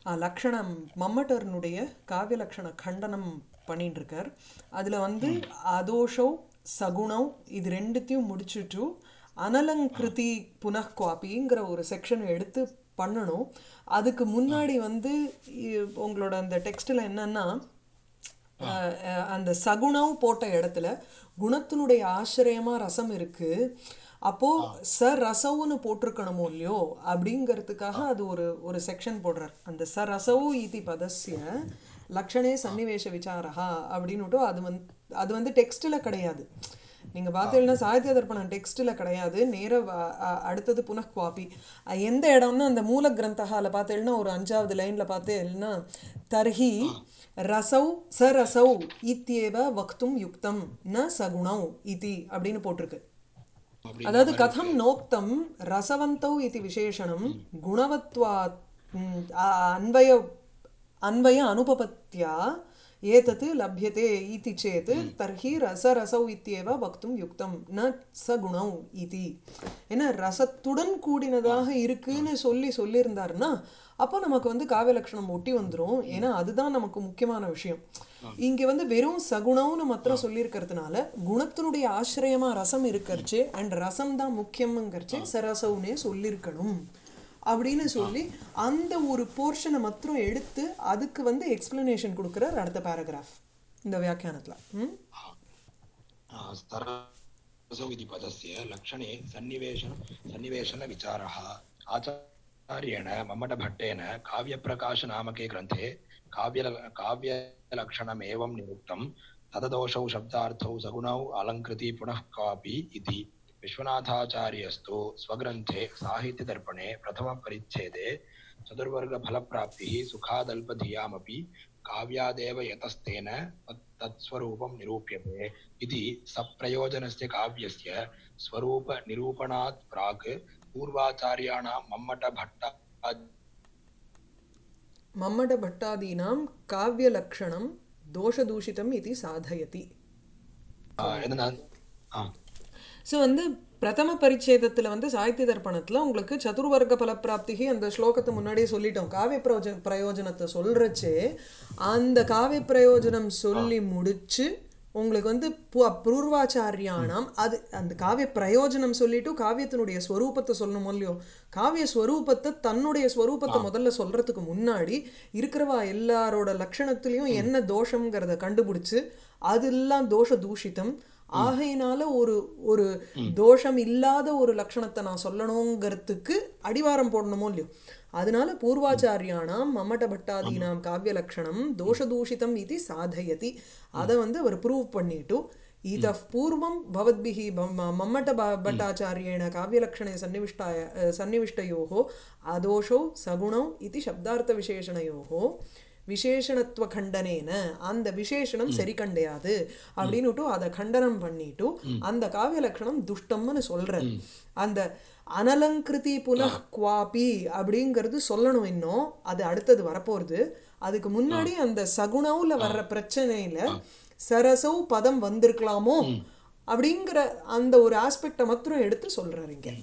ஆ, லக்ஷணம் மம்மட்டர்னுடைய காவிய லக்ஷண கண்டனம் பண்ணிட்டு இருக்கார் அதுல வந்து அதோஷோ சகுணம் இது ரெண்டுத்தையும் முடிச்சுட்டு அனலங்கிருதி புனഃகுவாபிங்கிற ஒரு செக்ஷன் எடுத்து பண்ணணும் அதுக்கு முன்னாடி வந்து இ- உங்களோட அந்த டெக்ஸ்டில் என்னன்னா அஹ், அஹ், அந்த சகுணம் போட்ட இடத்துல குணத்தினுடைய ஆசிரியமா ரசம் இருக்கு அப்போ ச ரசவுன்னு போட்டிருக்கணுமோ இல்லையோ அப்படிங்கிறதுக்காக அது ஒரு ஒரு செக்ஷன் போடுறார் அந்த ச ரசவு இதி பதஸ்ய லக்ஷணே சன்னிவேஷ விசாரா அப்படின்னுட்டு அது வந்து அது வந்து டெக்ஸ்டில் கிடையாது நீங்க பார்த்தீங்கன்னா சாகித்ய தர்ப்பணம் டெக்ஸ்டில் கிடையாது நேர வ- அ- அடுத்தது புனഃகுவாபி அஹ் எந்த இடம்னா அந்த மூல கிரந்தகால பார்த்தேன்னா ஒரு அஞ்சாவது லைன்ல பார்த்தேன்னா தர்ஹி ரசௌ ச ரசௌ இத்தியேவ வக்தும் யுக்தம் ந சகுணௌ இதி அப்படின்னு போட்டிருக்கு அப்படி அதாவது கதம் நோக்தம் ரசவந்தௌ இது விசேஷணம் குணவத்வா ம், அ- அன்வய அன்வய அனுபபத்யா ஏதத் லப்யते इति चेत् तर्हि ரசரசௌ இத்தியேவ வக்தும் யுக்தம் ந சகுணௌ இதி ஏன்னா ரசத்துடன் கூடினதாக இருக்குன்னு சொல்லி சொல்லியிருந்தாருன்னா அப்போ நமக்கு வந்து காவிய லட்சணம் ஒட்டி வந்துரும் ஏன்னா அதுதான் நமக்கு முக்கியமான விஷயம் இங்க வந்து வெறும் சகுணம்னு மாத்திரம் சொல்லியிருக்கிறதுனால குணத்தினுடைய ஆசிரியமா ரசம் இருக்கறச்சு அண்ட் ரசம் தான் முக்கியம்ங்கிறச்சு சரசவுனே சொல்லியிருக்கணும் அப்படின்னு சொல்லி அந்த ஒரு போர்ஷனை மாத்திரம் எடுத்து அதுக்கு வந்து எக்ஸ்பிளனேஷன் கொடுக்குறார் அடுத்த பேராகிராஃப் இந்த வியாக்கியானத்துல ம் सरसौ इति पदस्य लक्षणे सन्निवेशन सन्निवेशनविचारः आचार्येण मम्मटभट्टेन काव्यप्रकाशनामके ग्रन्थे काव्य काव्यलक्षणमेवं निरुक्तं तददोषौ शब्दार्थौ सगुणौ अलङ्कृति पुनः कापि इति विश्वनाथाचार्यस्तु स्वग्रन्थे साहित्यदर्पणे प्रथमपरिच्छेदे चतुर्वर्गफलप्राप्तिः सुखादल्पधियामपि काव्यादेव यतस्तेन तत्- तत्स्वरूपं निरूप्यते इति सप्रयोजनस्य काव्यस्य स्वरूपनिरूपणात् प्राक् पूर्वाचार्याणां मम्मटभट्टा மம்மட பட்டாதீனாம் காவியலக்ஷணம் தோஷதூஷிதம் இது சாதயதி என்னன்னா ஆ ஸோ வந்து பிரதம பரிச்சேதத்தில் வந்து சாகித்ய தர்ப்பணத்தில் உங்களுக்கு சதுர்வர்க்க பலப்பிராப்திகி அந்த ஸ்லோகத்தை முன்னாடியே சொல்லிட்டோம் காவிய பிரயோஜன பிரயோஜனத்தை சொல்கிறச்சே அந்த காவிய பிரயோஜனம் சொல்லி முடிச்சு உங்களுக்கு வந்து பு- பூர்வாச்சாரியானாம் அது அந்த காவிய பிரயோஜனம் சொல்லிட்டு காவியத்தினுடைய ஸ்வரூபத்தை சொல்லணும் இல்லையோ காவிய ஸ்வரூபத்தை தன்னுடைய ஸ்வரூபத்தை முதல்ல சொல்றதுக்கு முன்னாடி இருக்கிறவா எல்லாரோட லட்சணத்திலையும் என்ன தோஷம்ங்கிறத கண்டுபிடிச்சு அதெல்லாம் தோஷ தூஷிதம் ஆகையினால ஒரு ஒரு தோஷம் இல்லாத ஒரு லட்சணத்தை நான் சொல்லணுங்கிறதுக்கு அடிவாரம் போடணுமோ இல்லையோ அதனால பூர்வாச்சாரியானாம் மம்மட்ட பட்டாதீனாம் காவிய லட்சணம் தோஷதூஷிதம் இது சாதயதி அதை வந்து அவர் ப்ரூவ் பண்ணிட்டு इतः पूर्वं भवद्भिः बम- मम्मट ब- भट्टाचार्येण काव्यलक्षणे सन्निविष्टाय अ, सन्निविष्टयोः आदोषौ सगुणौ इति शब्दार्थविशेषणयोः விசேஷணத்துவ கண்டனேன அந்த விசேஷணம் சரி கிடையாது அப்படின்னுட்டு அதை கண்டனம் பண்ணிட்டு அந்த காவிய லட்சணம் துஷ்டம்னு சொல்ற அந்த அனலங்கிருதி புனః குவாபி அப்படிங்கிறது சொல்லணும் இன்னும் அது அடுத்தது வரப்போறது அதுக்கு முன்னாடி அந்த சகுணவுல வர்ற பிரச்சனையில சரசௌ பதம் வந்திருக்கலாமோ அப்படிங்கிற அந்த ஒரு ஆஸ்பெக்டை மாத்திரம் எடுத்து சொல்றாரு இங்க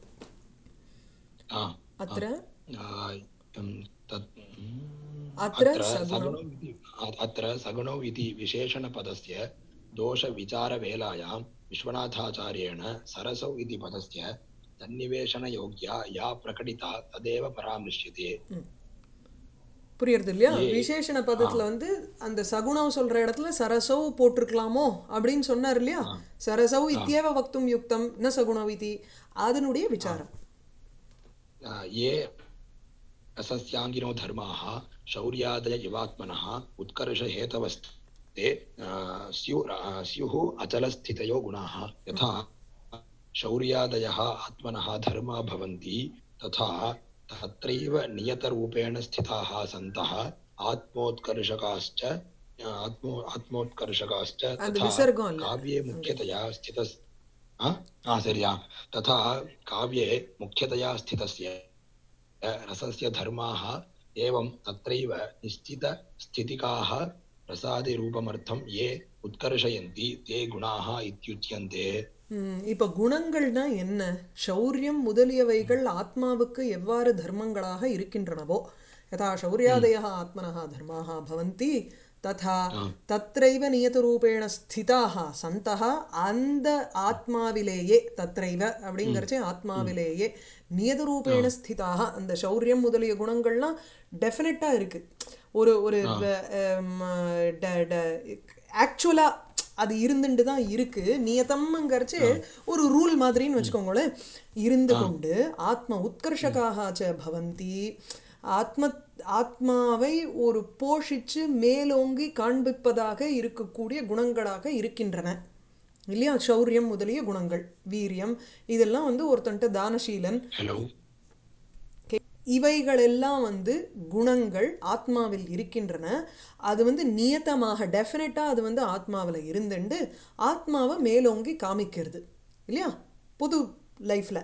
ஆ அத்திர आ, अं, तत् उम्, अत्र अत्र सगुणौ सगुणौ इति अ- अत्र सगुणौ इति विशेषणपदस्य दोषविचारवेलायां विश्वनाथाचार्येण सरसौ इति पदस्य सन्निवेशनयोग्या या प्रकटिता तदेव परामृश्यते புரியுறது இல்லையா ஏ. விசேஷண பதத்துல வந்து அந்த சகுணம் சொல்ற இடத்துல சரசௌ போட்டிருக்கலாமோ அப்படின்னு சொன்னார் இல்லையா சரசௌ இத்தியேவ வக்தும் யுக்தம் ந சகுணம் இதி அதனுடைய விசாரம் आ, ये रसस्याङ्गिनो धर्माः शौर्यादय इवात्मनः उत्कर्षहेतवस्ते आ, स्युः आ, स्युः अचलस्थितयो गुणाः यथा शौर्यादयः आत्मनः धर्मा भवन्ति तथा तत्रैव नियतरूपेण स्थिताः सन्तः आत्मोत्कर्षकाश्च आ, आत्मो आत्मोत्कर्षकाश्च அந்த तथा விசர்க்கம் இல்ல काव्ये मुख्यतया स्थितस् आ? आ, சரியா तथा काव्ये मुख्यतया स्थितस्य रसस्य धर्माः एवं तत्रैव निश्चितस्थितिकाः प्रसादिरूपमर्थं ये उत्कर्षयन्ति ते गुणाः इत्युच्यन्ते ம், இப்ப குணங்கள்னா என்ன சௌரியம் முதலியவைகள் ஆத்மாவுக்கு எவ்வாறு தர்மங்களாக இருக்கின்றனவோ யதா சௌரியாதயः ஆத்மனः தர்மாः भवन्ति ததா தத்ரைவ நியதரூபேண ஸ்திதாக சந்தः அந்த ஆத்மாவிலேயே தத்ரைவ அப்படிங்கிறச்சே ஆத்மாவிலேயே நியதரூபேண ஸ்திதாக அந்த சௌரியம் முதலிய குணங்கள்லாம் டெஃபினட்டாக இருக்கு ஒரு ஒரு ஆக்சுவலா அது இருந்துட்டு தான் இருக்கு நியதம்ங்கிறச்சு ஒரு ரூல் மாதிரின்னு வச்சுக்கோங்களேன் இருந்து கொண்டு ஆத்ம உத்கர்ஷகாக ச பவந்தி ஆத்ம ஆத்மாவை ஒரு போஷிச்சு மேலோங்கி காண்பிப்பதாக இருக்கக்கூடிய குணங்களாக இருக்கின்றன இல்லையா சௌரியம் முதலிய குணங்கள் வீரியம் இதெல்லாம் வந்து ஒருத்தன்ட்ட தானசீலன் ஹலோ இவைகளெல்லாம் வந்து குணங்கள் ஆத்மாவில் இருக்கின்றன அது வந்து நியத்தமாக டெஃபினட்டாக அது வந்து ஆத்மாவில் இருந்துண்டு ஆத்மாவை மேலோங்கி காமிக்கிறது இல்லையா புது லைஃப்பில்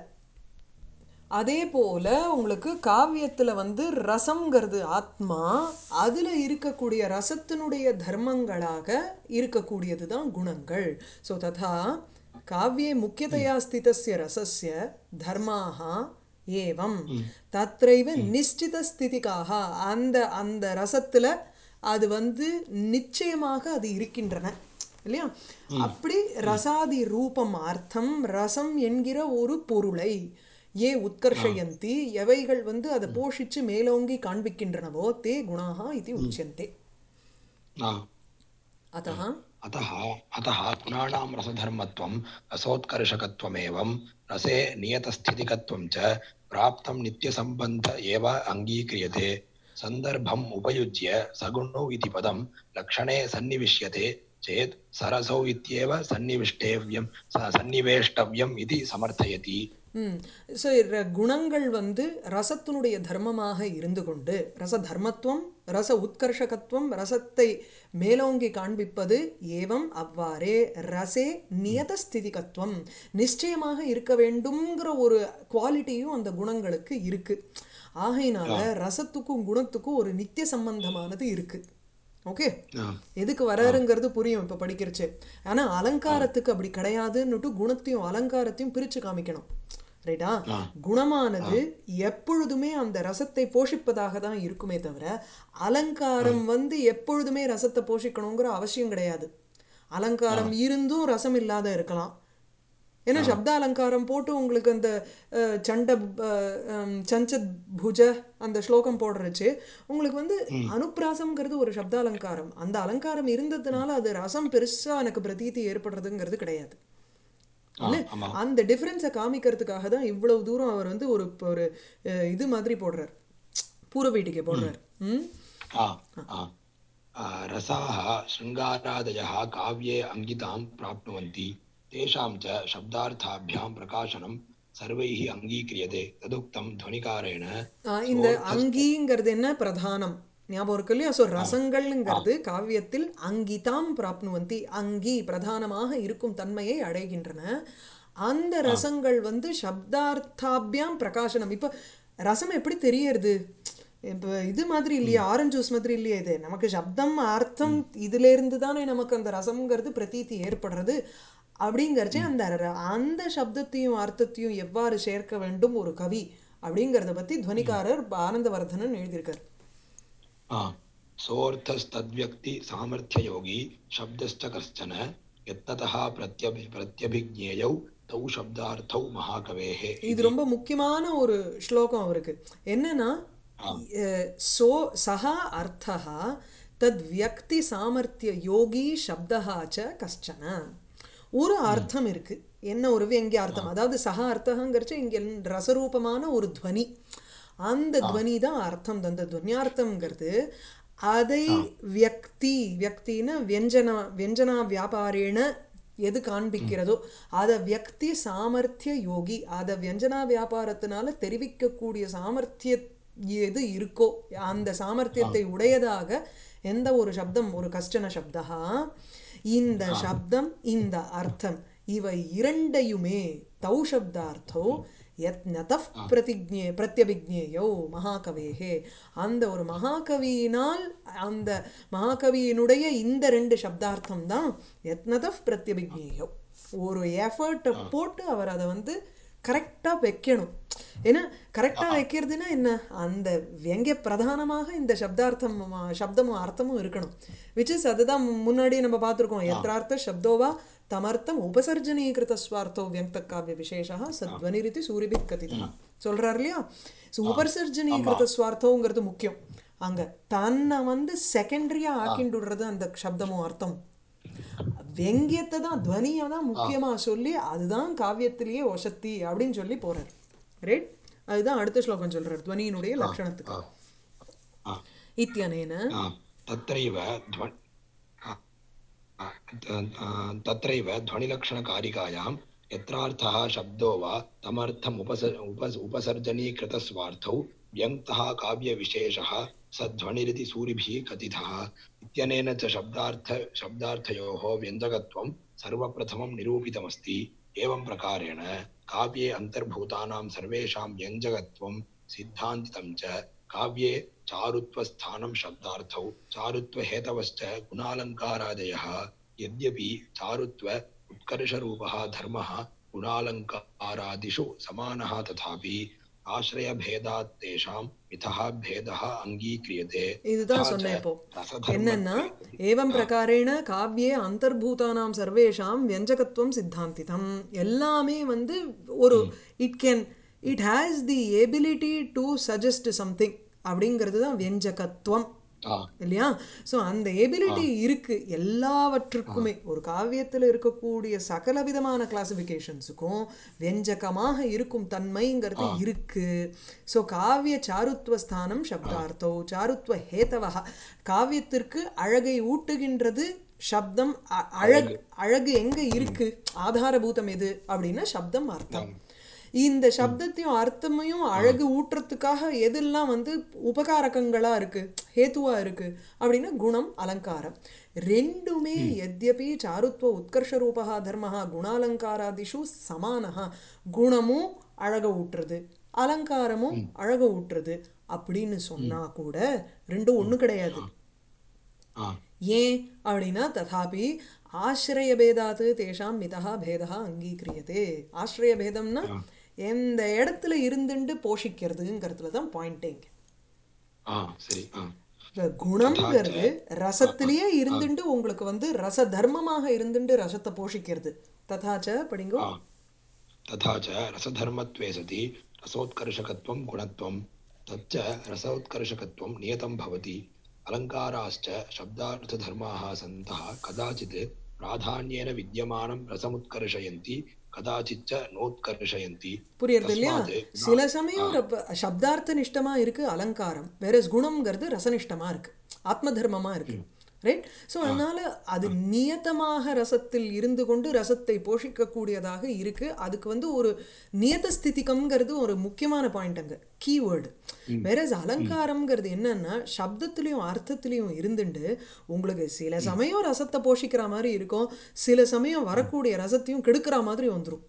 அதே போல் உங்களுக்கு காவியத்தில் வந்து ரசம்ங்கிறது ஆத்மா அதில் இருக்கக்கூடிய ரசத்தினுடைய தர்மங்களாக இருக்கக்கூடியது தான் குணங்கள் ஸோ ததா காவியே முக்கியதையா ஸ்திதஸ்ய ரசஸ்ய தர்மாக ஏவம் தத்ரைவ நிச்சித ஸ்திதிக்காக அந்த அந்த ரசத்துல அது வந்து நிச்சயமாக அது இருக்கின்றன இல்லையா அப்படி ரசாதி ரூபம் அர்த்தம் ரசம் என்கிற ஒரு பொருளை ஏ உத்கர்ஷயந்தி எவைகள் வந்து அதை போஷிச்சு மேலோங்கி காண்பிக்கின்றனவோ தே குணாக இது உச்சியந்தே ஆ அத்தः अतः अतः गुणाणां रसधर्मत्वं रसोत्कर्षकत्वमेवं रसे नियतस्थितिकत्वं च प्राप्तं नित्यसम्बन्ध एव अङ्गीक्रियते सन्दर्भम् उपयुज्य सगुणौ इति पदं लक्षणे सन्निविष्यते चेत् सरसौ इत्येव सन्निविष्टेव्यं स- सन्निवेष्टव्यम् इति समर्थयति ம் ஸோ குணங்கள் வந்து ரசத்தினுடைய தர்மமாக இருந்து கொண்டு ரச தர்மத்துவம் ரச உத்கர்ஷகத்துவம் ரசத்தை மேலோங்கி காண்பிப்பது ஏவம் அவ்வாறே ரசே நியத ஸ்திதிகத்துவம் நிச்சயமாக இருக்க வேண்டும்ங்கிற ஒரு குவாலிட்டியும் அந்த குணங்களுக்கு இருக்கு ஆகையினால ரசத்துக்கும் குணத்துக்கும் ஒரு நித்திய சம்பந்தமானது இருக்கு ஓகே ஆ. எதுக்கு வராருங்கிறது புரியும் இப்போ படிக்கிறச்சு ஆனா அலங்காரத்துக்கு அப்படி கிடையாதுன்னுட்டு குணத்தையும் அலங்காரத்தையும் பிரிச்சு காமிக்கணும் ரைட்டா குணமானது எப்பொழுதுமே அந்த ரசத்தை போஷிப்பதாக தான் இருக்குமே தவிர அலங்காரம் வந்து எப்பொழுதுமே ரசத்தை போஷிக்கணுங்கிற அவசியம் கிடையாது அலங்காரம் இருந்தும் ரசம் இல்லாத இருக்கலாம் ஏன்னா சப்த அலங்காரம் போட்டு உங்களுக்கு அந்த அஹ், சண்ட அஹ், ஹம், சஞ்சத் புஜ அந்த ஸ்லோகம் போடுறச்சு உங்களுக்கு வந்து அனுப்பிராசம்ங்கிறது ஒரு சப்த அலங்காரம் அந்த அலங்காரம் இருந்ததுனால அது ரசம் பெருசா எனக்கு பிரதீதி ஏற்படுறதுங்கிறது கிடையாது ஆ, ஆமா அந்த டிஃபரன்ஸை காமிக்கிறதுக்காக தான் இவ்வளவு தூரம் அவர் வந்து ஒரு ஒரு அஹ், இது மாதிரி போடுறார் பூர்வீட்டிகை போடுறார் ம் आ, आ, आ, रसाः शृङ्गारादयः काव्ये अङ्गितां प्राप्नुवन्ति तेषां च शब्दार्थाभ्यां प्रकाशनं सर्वैः अङ्गीक्रियते तदुक्तं ध्वनिकारेण ஆ, இந்த அங்கிங்கிறது என்ன பிரதானம் ஞாபகம் இருக்கு இல்லையா ஸோ ரசங்கள்ங்கிறது காவியத்தில் அங்கிதாம் பிராப்னுவந்தி அங்கி பிரதானமாக இருக்கும் தன்மையை அடைகின்றன அந்த ரசங்கள் வந்து சப்தார்த்தாபியாம் பிரகாசனம் இப்போ ரசம் எப்படி தெரியறது இப்போ இது மாதிரி இல்லையா ஆரஞ்சு ஜூஸ் மாதிரி இல்லையா இது நமக்கு சப்தம் அர்த்தம் இதுல இருந்து தானே நமக்கு அந்த ரசம்ங்கிறது பிரதீதி ஏற்படுறது அப்படிங்கிறச்சே அந்த ர- அந்த சப்தத்தையும் அர்த்தத்தையும் எவ்வாறு சேர்க்க வேண்டும் ஒரு கவி அப்படிங்கிறத பத்தி துவனிகாரர் ஆனந்தவர்தனன் எழுதியிருக்கார் आ, सोऽर्थस्तद्व्यक्ति सामर्थ्ययोगी शब्दश्च कश्चन यत्ततः प्रत्यभि प्रत्यभिज्ञेयौ तौ शब्दार्थौ महाकवेः இது ரொம்ப முக்கியமான ஒரு ஸ்லோகம் அவருக்கு என்னன்னா அஹ், சோ சஹா அர்த்தः தத் வியக்தி சாமர்த்திய யோகி சப்தஹா ச கஷ்டன ஒரு அர்த்தம் இருக்கு என்ன ஒரு வியங்கிய அர்த்தம் அதாவது சஹா அர்த்தங்கிறச்சு இங்க ரசரூபமான ஒரு துவனி அந்த துவனி தான் அர்த்தம் அந்த துவனியார்த்தம்ங்கிறது அதை வியக்தி வியக்தின்னு வியஞ்சனா வியஞ்சனா வியாபாரேன எது காண்பிக்கிறதோ அதை வியக்தி சாமர்த்திய யோகி அதை வியஞ்சனா வியாபாரத்தினால தெரிவிக்கக்கூடிய சாமர்த்திய எது இருக்கோ அந்த சாமர்த்தியத்தை உடையதாக எந்த ஒரு சப்தம் ஒரு கஷ்டன சப்தா இந்த சப்தம் இந்த அர்த்தம் இவை இரண்டையுமே தௌ சப்தார்த்தோ யத் நதஃப் பிரதிஜ்ஞே பிரத்யபிஜ்ஞேயோ மகாகவேஹே அந்த ஒரு மகாகவியினால் அந்த மகாகவியினுடைய இந்த ரெண்டு சப்தார்த்தம் தான் யத்னதஃப் பிரத்யபிஜ்ஞேயோ ஒரு எஃபர்ட்டை போட்டு அவர் அதை வந்து கரெக்டாக வைக்கணும் ஏன்னா கரெக்டாக வைக்கிறதுனா என்ன அந்த எங்கே பிரதானமாக இந்த சப்தார்த்தம் ஆ, சப்தமும் அர்த்தமும் இருக்கணும் விச் இஸ் அதுதான் முன்னாடியே நம்ம பார்த்துருக்கோம் எத்திரார்த்த சப்தோவா தமர்த்தம் உபசர்ஜனீகிருத ஸ்வார்த்தோ வியக்த காவிய விசேஷா சத்வனிரிதி சூரிபித் கதிதா சொல்றாரு இல்லையா ஸோ உபசர்ஜனீகிருத ஸ்வார்த்தோங்கிறது முக்கியம் அங்க தன்னை வந்து செகண்டரியா ஆக்கிண்டு விடுறது அந்த சப்தமும் அர்த்தம் வெங்கியத்தை தான் துவனியை தான் முக்கியமா சொல்லி அதுதான் காவியத்திலேயே ஒசத்தி அப்படின்னு சொல்லி போறார் ரைட் அதுதான் அடுத்த ஸ்லோகம் சொல்றார் துவனியினுடைய லட்சணத்துக்கு ஆ இத்தியனேன आ, तत्रैव ध्व आ, आ, त- आ, तत्रैव ध्वनिलक्षणकारिकायां यत्रार्थः शब्दो वा तमर्थम् उपस उपस उपसर्जनीकृतस्वार्थौ व्यङ्क्तः काव्यविशेषः स ध्वनिरिति सूरिभिः कथितः इत्यनेन च शब्दार्थ शब्दार्थयोः व्यञ्जकत्वं सर्वप्रथमं निरूपितमस्ति एवं प्रकारेण काव्ये अन्तर्भूतानां सर्वेषां व्यञ्जकत्वं सिद्धान्तितं च काव्ये चारुत्वस्थानं शब्दार्थौ चारुत्वहेतवश्च गुणालङ्कारादयः यद्यपि चारुत्व उत्कर्षरूपः धर्मः गुणालङ्कारादिषु समानः तथापि आश्रयभेदात् तेषां मिथः भेदः अङ्गीक्रियते இதுதான் तथा சொன்னேன் च இப்போ रसधर्मत्वे என்னன்னா ஏவம் பிரகாரேண காவ்யே அந்தர்பூதானாம் சர்வேஷாம் வியஞ்சகத்துவம் சித்தாந்திதம் எல்லாமே வந்து ஒரு it can it has the ability to suggest something அப்படிங்கிறது தான் வியஞ்சகத்துவம் आ, இல்லையா ஸோ அந்த எபிலிட்டி இருக்கு எல்லாவற்றுக்குமே ஒரு காவியத்தில் இருக்கக்கூடிய சகல விதமான கிளாசிஃபிகேஷன்ஸுக்கும் வியஞ்சகமாக இருக்கும் தன்மைங்கிறது இருக்கு ஸோ காவிய சாருத்வஸ்தானம் சப்தார்த்தோ சாருத்வ ஹேதவக காவியத்திற்கு அழகை ஊட்டுகின்றது சப்தம் அ- அழகு அழகு எங்க இருக்கு ஆதாரபூதம் எது அப்படின்னா சப்தம் அர்த்தம் இந்த சப்தத்தையும் அர்த்தமையும் அழகு ஊட்டுறதுக்காக எதெல்லாம் வந்து உபகாரகங்களா இருக்கு ஹேத்துவா இருக்கு அப்படின்னா குணம் அலங்காரம் ரெண்டுமே எத்யபி சாருத்வ உத்கர்ஷ ரூபா தர்மஹா குணாலங்காராதிஷு சமானஹா குணமும் அழக ஊட்டுறது அலங்காரமும் அழக ஊட்டுறது அப்படின்னு சொன்னா கூட ரெண்டும் ஒண்ணு கிடையாது आ, ஏன் அப்படின்னா ததாபி ஆசிரய பேதாத்து தேஷாம் மிதா பேதா அங்கீகிரியதே ஆசிரய பேதம்னா எந்த இடத்துல இருந்துண்டு போஷிக்கிறதுங்கிறதுல தான் பாயிண்டிங் आ, சரி आ, குணம்ங்கிறது ரசத்திலேயே இருந்துண்டு உங்களுக்கு வந்து ரச தர்மமாக இருந்துண்டு ரசத்தை போஷிக்கிறது ததாச்ச படிங்கோ आ, तथा च रसधर्मत्वे सति रसोत्कर्षकत्वं गुणत्वं तच्च रसोत्कर्षकत्वं नियतं भवति अलङ्काराश्च शब्दार्थधर्माः सन्तः कदाचित् प्राधान्येन विद्यमानं रसमुत्कर्षयन्ति कदाचिच्च नोत्कर्षयन्ति புரியுறது இல்லையா तस्मात् சில சமயம் ரப்ப- சப்தார்த்த நிஷ்டமா இருக்கு அலங்காரம் வேற குணம்ங்கிறது ரசனிஷ்டமா இருக்கு ஆத்ம தர்மமா இருக்கு ரைட் ஸோ அதனால அது நியதமாக ரசத்தில் இருந்து கொண்டு ரசத்தை போஷிக்கக்கூடியதாக இருக்கு அதுக்கு வந்து ஒரு நியத ஸ்திதிகம்ங்கிறது ஒரு முக்கியமான பாயிண்ட் அங்க கீவேர்டு வேற அலங்காரம்ங்கிறது என்னன்னா சப்தத்திலையும் அர்த்தத்திலையும் இருந்துட்டு உங்களுக்கு சில சமயம் ரசத்தை போஷிக்கிற மாதிரி இருக்கும் சில சமயம் வரக்கூடிய ரசத்தையும் கெடுக்கிற மாதிரி வந்துரும்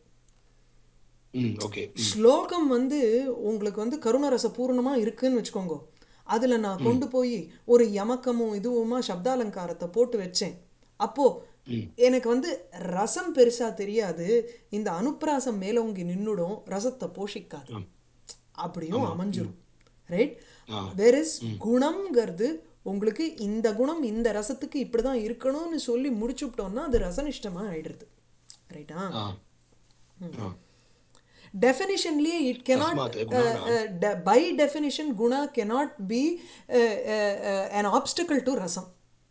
ம் ஓகே ஸ்லோகம் வந்து உங்களுக்கு வந்து கருணரச பூர்ணமா இருக்குன்னு வச்சுக்கோங்க அதுல நான் கொண்டு போய் ஒரு யமக்கமும் இதுவுமா சப்தாலங்காரத்தை போட்டு வச்சேன் அப்போ எனக்கு வந்து ரசம் பெருசா தெரியாது இந்த அனுப்பிராசம் மேலோங்கி நின்னுடும் ரசத்தை போஷிக்காது அப்படியும் அமைஞ்சிரும் ரைட் வேர் இஸ் குணம்ங்கிறது உங்களுக்கு இந்த குணம் இந்த ரசத்துக்கு இப்படிதான் இருக்கணும்னு சொல்லி முடிச்சுட்டோம்னா அது ரசனிஷ்டமா ஆயிடுறது ரைட்டா ஆ ஆ definitionally it cannot तस्मात् uh, गुणानां uh, de- by definition guna cannot be uh, uh, uh, an obstacle to rasam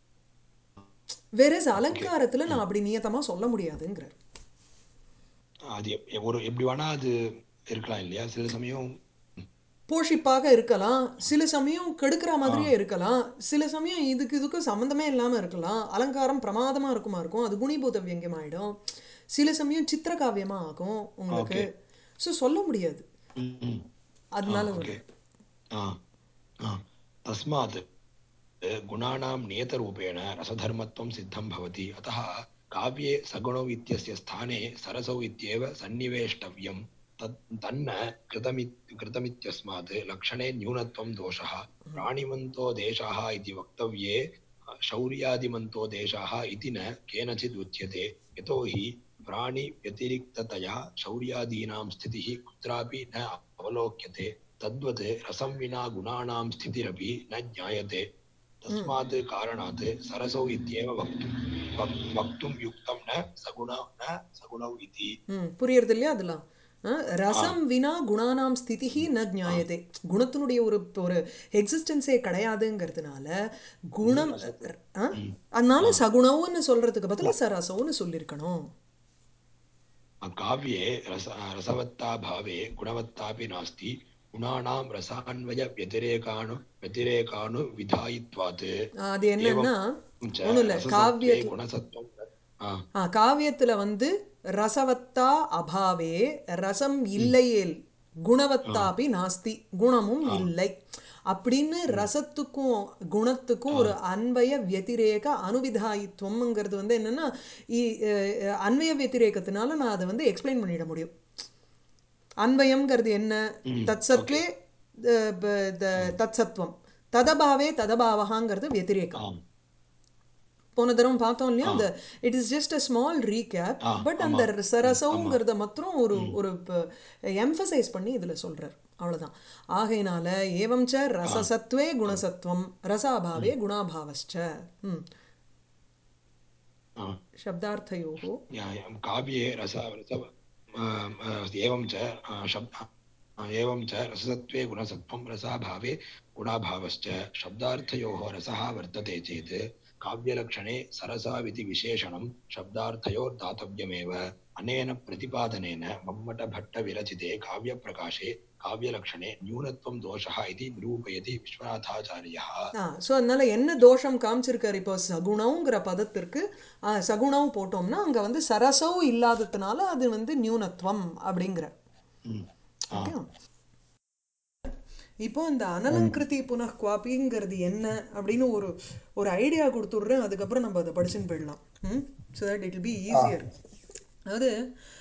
whereas அலங்காரத்துல நான் அப்படி நியத்தமா சொல்ல முடியாதுங்கிறார் அது எப்- ஒரு எப்படி வேணா அது இருக்கலாம் இல்லையா சில சமயம் போஷிப்பாக இருக்கலாம் சில சமயம் கெடுக்கிற மாதிரியே இருக்கலாம் சில சமயம் இதுக்கு இதுக்கு சம்மந்தமே இல்லாம இருக்கலாம் அலங்காரம் பிரமாதமா இருக்குமா இருக்கும் அது குணிபூத வியங்கியமாயிடும் சில சமயம் சித்திரகாவியமா ஆகும் உங்களுக்கு ஸோ சொல்ல முடியாது ம், ம். அதனால ओके आ, आ, तस्मात् गुणानां नियतरूपेण रसधर्मत्वं सिद्धं भवति अतः काव्ये सगुणौ इत्यस्य स्थाने सरसौ इत्येव सन्निवेष्टव्यं तत् तन्न कृतमि कृतमित्यस्मात् लक्षणे न्यूनत्वं दोषः प्राणिमन्तो देशाः इति वक्तव्ये शौर्यादिमन्तो देशाः इति न केनचित् उच्यते यतो हि प्राणि व्यतिरिक्ततया शौर्यादीनां स्थितिः कुत्रापि न अवलोक्यते तद्वत् रसं विना गुणानां स्थितिरपि न ज्ञायते तस्मात् कारणात् सरसौ इत्येव वक्तुं वक्- वक्तुं युक्तं न सगुण न सगुणौ इति ம் புரியுறது இல்லையா அதெல்லாம் ஆ, ரசம் வினா குணானாம் ஸ்திதிஹி ந ஜாயதே குணத்தினுடைய ஒரு ஒரு எக்ஸிஸ்டன்ஸே கிடையாதுங்கிறதுனால குணம் ஆ? அதனால சகுணவுன்னு சொல்றதுக்கு பதிலா சரசவுன்னு சொல்லியிருக்கணும் काव्ये रस रसवत्ता भावे गुणवत्तापि नास्ति गुणानां रसान्वयव्यतिरेकाणु व्यतिरेकानुविधायित्वात् அது என்னன்னா च ஒண்ணும் இல்ல रससत्त्वे காவியத்துல गुणसत्त्वं आ, ஆ காவியத்துல வந்து ரசவத்தா அபாவே ரசம் இல்லையேல் குணவத்தாபி நாஸ்தி குணமும் இல்லை அப்படின்னு ரசத்துக்கும் குணத்துக்கும் ஒரு அன்வய வத்திரேக அனுவிதாயித்துவம்ங்கிறது வந்து என்னன்னா இ- அஹ் அன்வய வத்திரேகத்தினால நான் அதை வந்து எக்ஸ்பிளைன் பண்ணிட முடியும் அன்வயம்ங்கிறது என்ன தத்சத்வே அஹ், ப- த- தத்சத்வம் ததபாவே ததபாவகாங்கிறது வத்திரேகம் आम् போன தடவை பார்த்தோம் இல்லையா அந்த it is just a small recap ah, but அந்த சரசவுங்கிறத மாத்திரம் ஒரு ஒரு எம்ஃபசைஸ் பண்ணி இதுல சொல்றார் அவ்வளவுதான் ஆகையினால ஏவம் ச ரசசத்வே குணசத்வம் ரசாபாவே குணாபாவஸ்ச ம் आ, शब्दार्थयोः या- या- काव्ये रस रस आ, आ, एवं च आ, शब्द आ, एवं च रससत्त्वे गुणसत्त्वं रसाभावे गुणाभावश्च शब्दार्थयोः रसः वर्तते चेत् काव्यलक्षणे सरसाविति विशेषणं शब्दार्थयोर्दातव्यमेव अनेन प्रतिपादनेन मम्मटभट्टविरचिते काव्यप्रकाशे काव्यलक्षणे न्यूनत्वं दोषः इति निरूपयति विश्वनाथाचार्यः ஆ ஸோ அதனால என்ன தோஷம் காமிச்சிருக்காரு இப்போ சகுணங்கிற பதத்திற்கு ஆ, சகுணம் போட்டோம்னா அங்க வந்து சரசவு இல்லாததுனால அது வந்து நியூனத்துவம் அப்படிங்கிற ம். आ, ஓகே இப்போ இந்த அனலங்கிருதி புனః குவாப்பிங்கிறது என்ன அப்படின்னு ஒரு ஒரு ஐடியா கொடுத்துட்றேன் அதுக்கப்புறம் நம்ம அதை படிச்சுன்னு போயிடலாம் hmm so that it be easier அதாவது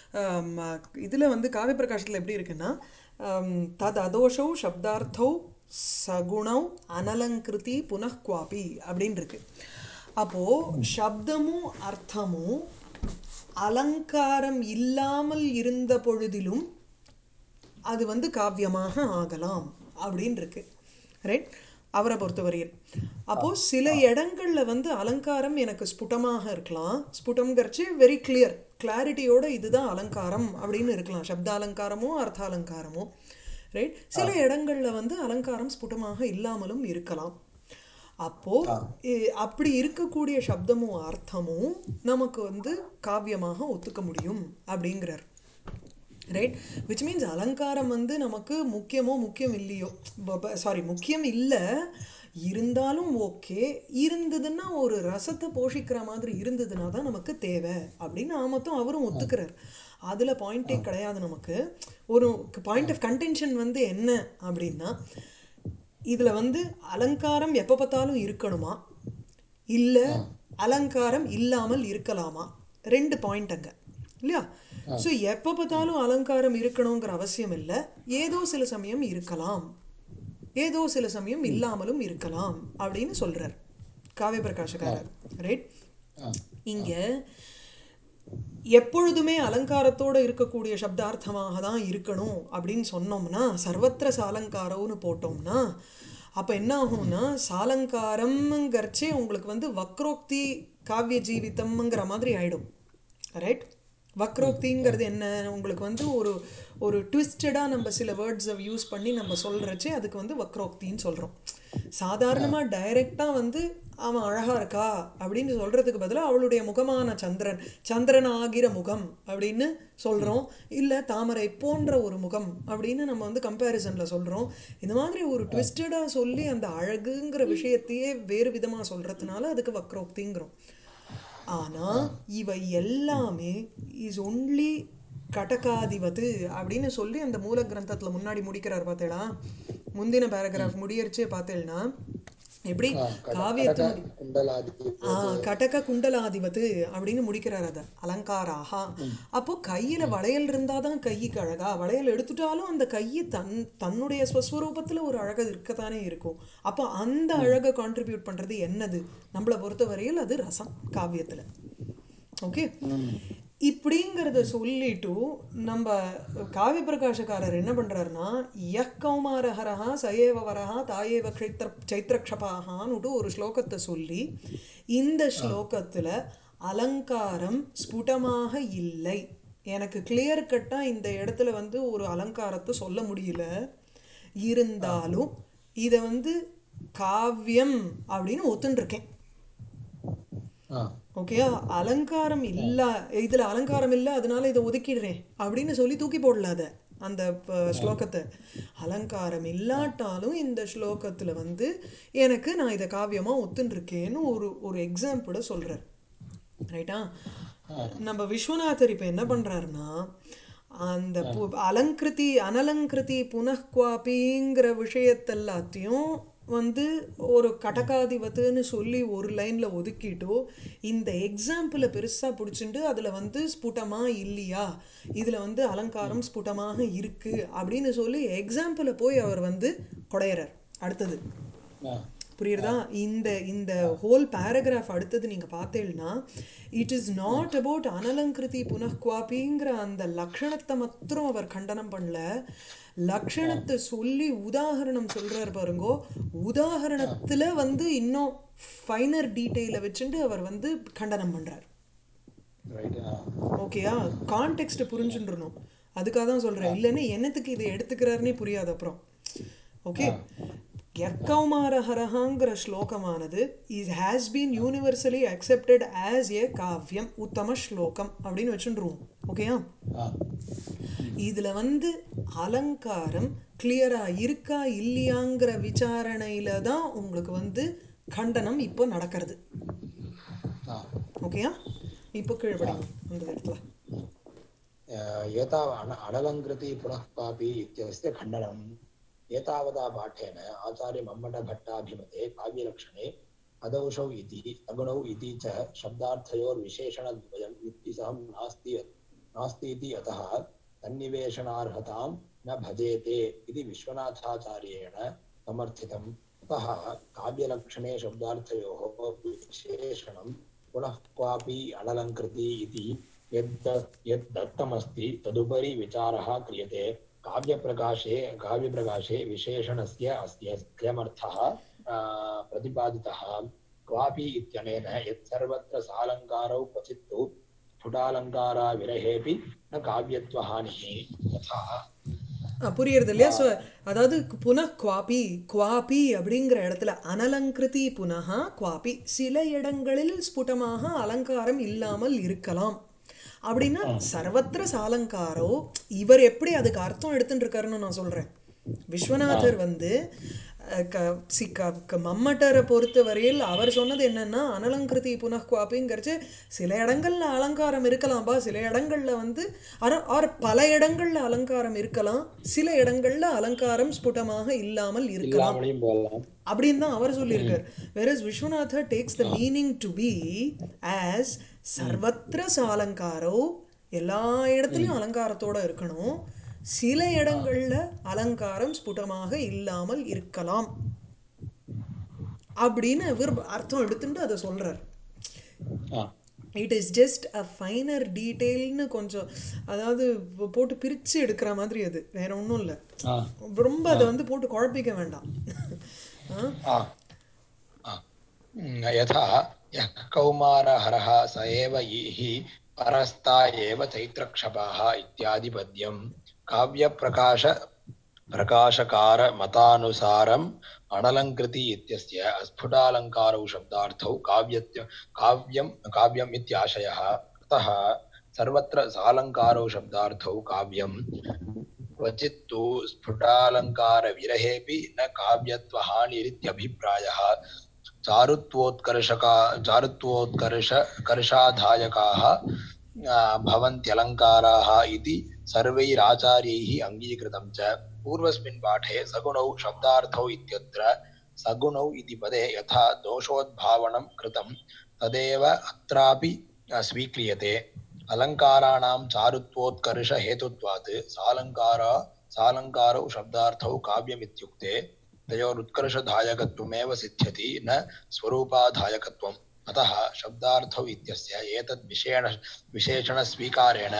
இதில் வந்து காவிய பிரகாசத்தில் எப்படி இருக்குன்னா ஆம், தத் அதோஷௌ சப்தார்த்தௌ சகுணௌ அனலங்கிருதி புனః குவாபி அப்படின்னு இருக்கு அப்போது சப்தமும் அர்த்தமும் அலங்காரம் இல்லாமல் இருந்த பொழுதிலும் அது வந்து காவியமாக ஆகலாம் அப்படின்னு இருக்கு ரைட் அவரை பொறுத்தவரையில் அப்போ சில இடங்கள்ல வந்து அலங்காரம் எனக்கு ஸ்புடமாக இருக்கலாம் ஸ்புடம்ங்கிறச்சு வெரி கிளியர் கிளாரிட்டியோட இதுதான் அலங்காரம் அப்படின்னு இருக்கலாம் சப்த அலங்காரமோ அர்த்த அலங்காரமோ ரைட் சில இடங்கள்ல வந்து அலங்காரம் ஸ்புடமாக இல்லாமலும் இருக்கலாம் அப்போ இ- அப்படி இருக்கக்கூடிய சப்தமும் அர்த்தமும் நமக்கு வந்து காவியமாக ஒத்துக்க முடியும் அப்படிங்கிறார் ரைட் விச் மீன்ஸ் அலங்காரம் வந்து நமக்கு முக்கியமோ முக்கியம் இல்லையோ சாரி முக்கியம் இல்லை இருந்தாலும் ஓகே இருந்ததுன்னா ஒரு ரசத்தை போஷிக்கிற மாதிரி இருந்ததுன்னா தான் நமக்கு தேவை அப்படின்னு ஆமத்தும் அவரும் ஒத்துக்கிறார் அதில் பாயிண்டே கிடையாது நமக்கு ஒரு பாயிண்ட் ஆஃப் கன்டென்ஷன் வந்து என்ன அப்படின்னா இதில் வந்து அலங்காரம் எப்போ பார்த்தாலும் இருக்கணுமா இல்லை அலங்காரம் இல்லாமல் இருக்கலாமா ரெண்டு பாயிண்ட் அங்க இல்லையா ஸோ எப்போ பார்த்தாலும் அலங்காரம் இருக்கணுங்கிற அவசியம் இல்லை ஏதோ சில சமயம் இருக்கலாம் ஏதோ சில சமயம் இல்லாமலும் இருக்கலாம் அப்படின்னு சொல்றார் காவிய பிரகாஷகாரர் ரைட் இங்க எப்பொழுதுமே அலங்காரத்தோட இருக்கக்கூடிய சப்தார்த்தமாக தான் இருக்கணும் அப்படின்னு சொன்னோம்னா சர்வத்திர சாலங்காரம்னு போட்டோம்னா அப்போ என்ன ஆகும்னா சாலங்காரம்ங்கிறச்சே உங்களுக்கு வந்து வக்ரோக்தி காவிய ஜீவிதம்ங்கிற மாதிரி ஆயிடும் ரைட் வக்ரோக்திங்கிறது என்ன உங்களுக்கு வந்து ஒரு ஒரு ட்விஸ்டடாக நம்ம சில வேர்ட்ஸை யூஸ் பண்ணி நம்ம சொல்கிறச்சே அதுக்கு வந்து வக்ரோக்தின்னு சொல்கிறோம் சாதாரணமாக டைரெக்டாக வந்து அவன் அழகா இருக்கா அப்படின்னு சொல்கிறதுக்கு பதிலாக அவளுடைய முகமான சந்திரன் சந்திரன் ஆகிற முகம் அப்படின்னு சொல்கிறோம் இல்லை தாமரை போன்ற ஒரு முகம் அப்படின்னு நம்ம வந்து கம்பேரிசனில் சொல்கிறோம் இந்த மாதிரி ஒரு ட்விஸ்டடாக சொல்லி அந்த அழகுங்கிற விஷயத்தையே வேறு விதமாக சொல்கிறதுனால அதுக்கு வக்ரோக்திங்கிறோம் ஆனா இவை எல்லாமே இஸ் ஒன்லி கடகாதிபத்து அப்படின்னு சொல்லி அந்த மூல கிரந்தத்துல முன்னாடி முடிக்கிறார் பார்த்தேடா முந்தின பேராகிராஃப் முடியறச்சே பார்த்தேன்னா எப்படி காவியத்தினுடைய குண்டலாதி ஆ கடக குண்டலாதிபத்து அப்படின்னு முடிக்கிறார் அதை அலங்காராகா அப்போ கையில வளையல் இருந்தாதான் கைக்கு அழகா வளையல் எடுத்துட்டாலும் அந்த கை தன் தன்னுடைய ஸ்வஸ்வரூபத்துல ஒரு அழகு இருக்கத்தானே இருக்கும் அப்போ அந்த அழகை கான்ட்ரிபியூட் பண்றது என்னது நம்மளை பொறுத்தவரையில் அது ரசம் காவியத்துல ஓகே இப்படிங்கிறத சொல்லிட்டு நம்ம காவி பிரகாஷக்காரர் என்ன பண்றாருன்னா யக் கௌமாரஹரஹா சயேவ வரஹா தாயேவ க்ஷைத்ர சைத்திரக்ஷபாகான்னுட்டு ஒரு ஸ்லோகத்தை சொல்லி இந்த ஸ்லோகத்துல அலங்காரம் ஸ்புடமாக இல்லை எனக்கு கிளியர் கட்டா இந்த இடத்துல வந்து ஒரு அலங்காரத்தை சொல்ல முடியல இருந்தாலும் இதை வந்து காவியம் அப்படின்னு ஒத்துண்டிருக்கேன் ஆ ஓகேயா அலங்காரம் இல்ல இதுல அலங்காரம் இல்ல அதனால இதை ஒதுக்கிடுறேன் அப்படின்னு சொல்லி தூக்கி போடலாத அந்த ப- ஸ்லோகத்தை அலங்காரம் இல்லாட்டாலும் இந்த ஸ்லோகத்துல வந்து எனக்கு நான் இதை காவியமா ஒத்துண்டிருக்கேன்னு ஒரு ஒரு எக்ஸாம்பிள சொல்றார் ரைட்டா நம்ம விஸ்வநாதர் இப்ப என்ன பண்றாருன்னா அந்த பு- அலங்கிருதி அனலங்கிருதி புனഃகுவாபிங்கிற விஷயத்தெல்லாத்தையும் வந்து ஒரு கடகாதிபத்துன்னு சொல்லி ஒரு லைன்ல ஒதுக்கிட்டோ இந்த எக்ஸாம்பிளை பெருசா பிடிச்சிட்டு அதுல வந்து ஸ்புடமா இல்லையா இதுல வந்து அலங்காரம் ஸ்புடமாக இருக்கு அப்படின்னு சொல்லி எக்ஸாம்பிளை போய் அவர் வந்து கொடையறார் அடுத்தது ஆ புரியுறதா இந்த இந்த ஹோல் பேராகிராஃப் அடுத்தது நீங்க பார்த்தீங்கன்னா இட் இஸ் நாட் அபவுட் அனலங்கிருதி புனഃகுவாபிங்கிற அந்த லக்ஷணத்தை மாத்திரம் அவர் கண்டனம் பண்ணல லக்ஷணத்தை சொல்லி உதாகரணம் சொல்றாரு பாருங்கோ உதாகரணத்துல வந்து இன்னும் ஃபைனர் டீட்டெயிலை வச்சுட்டு அவர் வந்து கண்டனம் பண்றார் ரைட் ஆ ஓகேயா கான்டெக்ட் புரிஞ்சுன்றணும் அதுக்காக தான் சொல்றேன் இல்லைன்னா என்னத்துக்கு இதை எடுத்துக்கிறாருன்னே புரியாது அப்புறம் ஓகே யக்கௌமாரஹரஹாங்கிற ஸ்லோகமானது is has been universally accepted as a காவியம் உத்தம ஸ்லோகம் அப்படின்னு வச்சுருவோம் ஓகேயா ஆ இதுல வந்து அலங்காரம் கிளியரா இருக்கா இல்லையாங்கிற விசாரணையில தான் உங்களுக்கு வந்து கண்டனம் இப்போ நடக்கிறது ஆ ஓகேயா இப்போ கீழே படிங்க அந்த இடத்துல एताव अन अनलङ्कृति पुनः क्वापि इत्यस्य खण्डनम् एतावता पाठेन आचार्यमम्मटभट्टाभिमते काव्यलक्षणे अदौषौ इति अगुणौ इति च शब्दार्थयोर्विशेषणद्वयं युक्तिसहं नास्ति नास्ति इति अतः तन्निवेशनार्हतां न भजेते इति विश्वनाथाचार्येण समर्थितम् अतः काव्यलक्षणे शब्दार्थयोः विशेषणं पुनः क्वापि अनलङ्कृति इति यद् यद् दत्तमस्ति तदुपरि विचारः क्रियते काव्यप्रकाशे काव्यप्रकाशे विशेषणस्य अस्य अयमर्थः आ, प्रतिपादितः क्वापि इत्यनेन यत् सर्वत्र सालङ्कारौ क्वचित् तु स्फुटालङ्काराविरहेऽपि न काव्यत्वहानिः तथा அஹ் புரியுறது இல்லையா ஸோ அதாவது புனః குவாபி குவாபி அப்படிங்கிற இடத்துல அனலங்கிருதி புனகா குவாபி சில இடங்களில் ஸ்புடமாக அலங்காரம் இல்லாமல் இருக்கலாம் அப்படின்னா சர்வத்திர சாலங்காரோ இவர் எப்படி அதுக்கு அர்த்தம் எடுத்துட்டு இருக்காருன்னு நான் சொல்றேன் விஸ்வநாதர் வந்து அஹ், க சி க க- மம்மட்டரை பொறுத்த வரையில் அவர் சொன்னது என்னன்னா அனலங்கிருதி புனഃகுவாப்பிங்கிறச்சு சில இடங்கள்ல அலங்காரம் இருக்கலாம்பா சில இடங்கள்ல வந்து ஆனா- ஆர் பல இடங்கள்ல அலங்காரம் இருக்கலாம் சில இடங்கள்ல அலங்காரம் ஸ்புடமாக இல்லாமல் இருக்கலாம் இல்லாமலையும் போகலாம் அப்படின்னு தான் அவர் சொல்லியிருக்கார் whereas விஸ்வநாதர் takes the meaning to be as சர்வத்திர சாலங்காரோ எல்லா இடத்துலையும் அலங்காரத்தோட இருக்கணும் சில இடங்கள்ல அலங்காரம் ஸ்புடமாக இல்லாமல் இருக்கலாம் அப்படின்னு இவர் அர்த்தம் எடுத்துட்டு அதை சொல்றார் ah it is just a finer டீட்டெயில்னு கொஞ்சம் அதாவது போ- போட்டு பிரித்து எடுக்கிற மாதிரி அது வேற ஒன்றும் இல்லை ஆ ரொம்ப அதை வந்து போட்டு குழப்பிக்க வேண்டாம் ஆ आ आ उम्, यथा यः कौमारहरः स एव हि परस्ता एव चैत्रक्षपाः इत्यादि पद्यं काव्यप्रकाश प्रकाशकारमतानुसारम् अनलङ्कृति इत्यस्य अस्फुटालङ्कारौ शब्दार्थौ काव्यत्य काव्यं काव्यम् इत्याशयः अतः सर्वत्र सालङ्कारौ शब्दार्थौ काव्यं क्वचित् तु स्फुटालङ्कारविरहेऽपि न काव्यत्वहानिरित्यभिप्रायः चारुत्वोत्कर्षका चारुत्वोत्कर्ष कर्षाधायकाः आ, भवन्त्यलङ्काराः इति सर्वैराचार्यैः अङ्गीकृतं च पूर्वस्मिन् पाठे सगुणौ शब्दार्थौ इत्यत्र सगुणौ इति पदे यथा दोषोद्भावनं कृतं तदेव अत्रापि आ, स्वीक्रियते अलङ्काराणां चारुत्वोत्कर्षहेतुत्वात् सालङ्कार सालङ्कारौ शब्दार्थौ काव्यमित्युक्ते तयोरुत्कर्षधायकत्वमेव सिद्ध्यति न स्वरूपाधायकत्वम् अतः शब्दार्थौ इत्यस्य एतद् विशेण विशेषणस्वीकारेण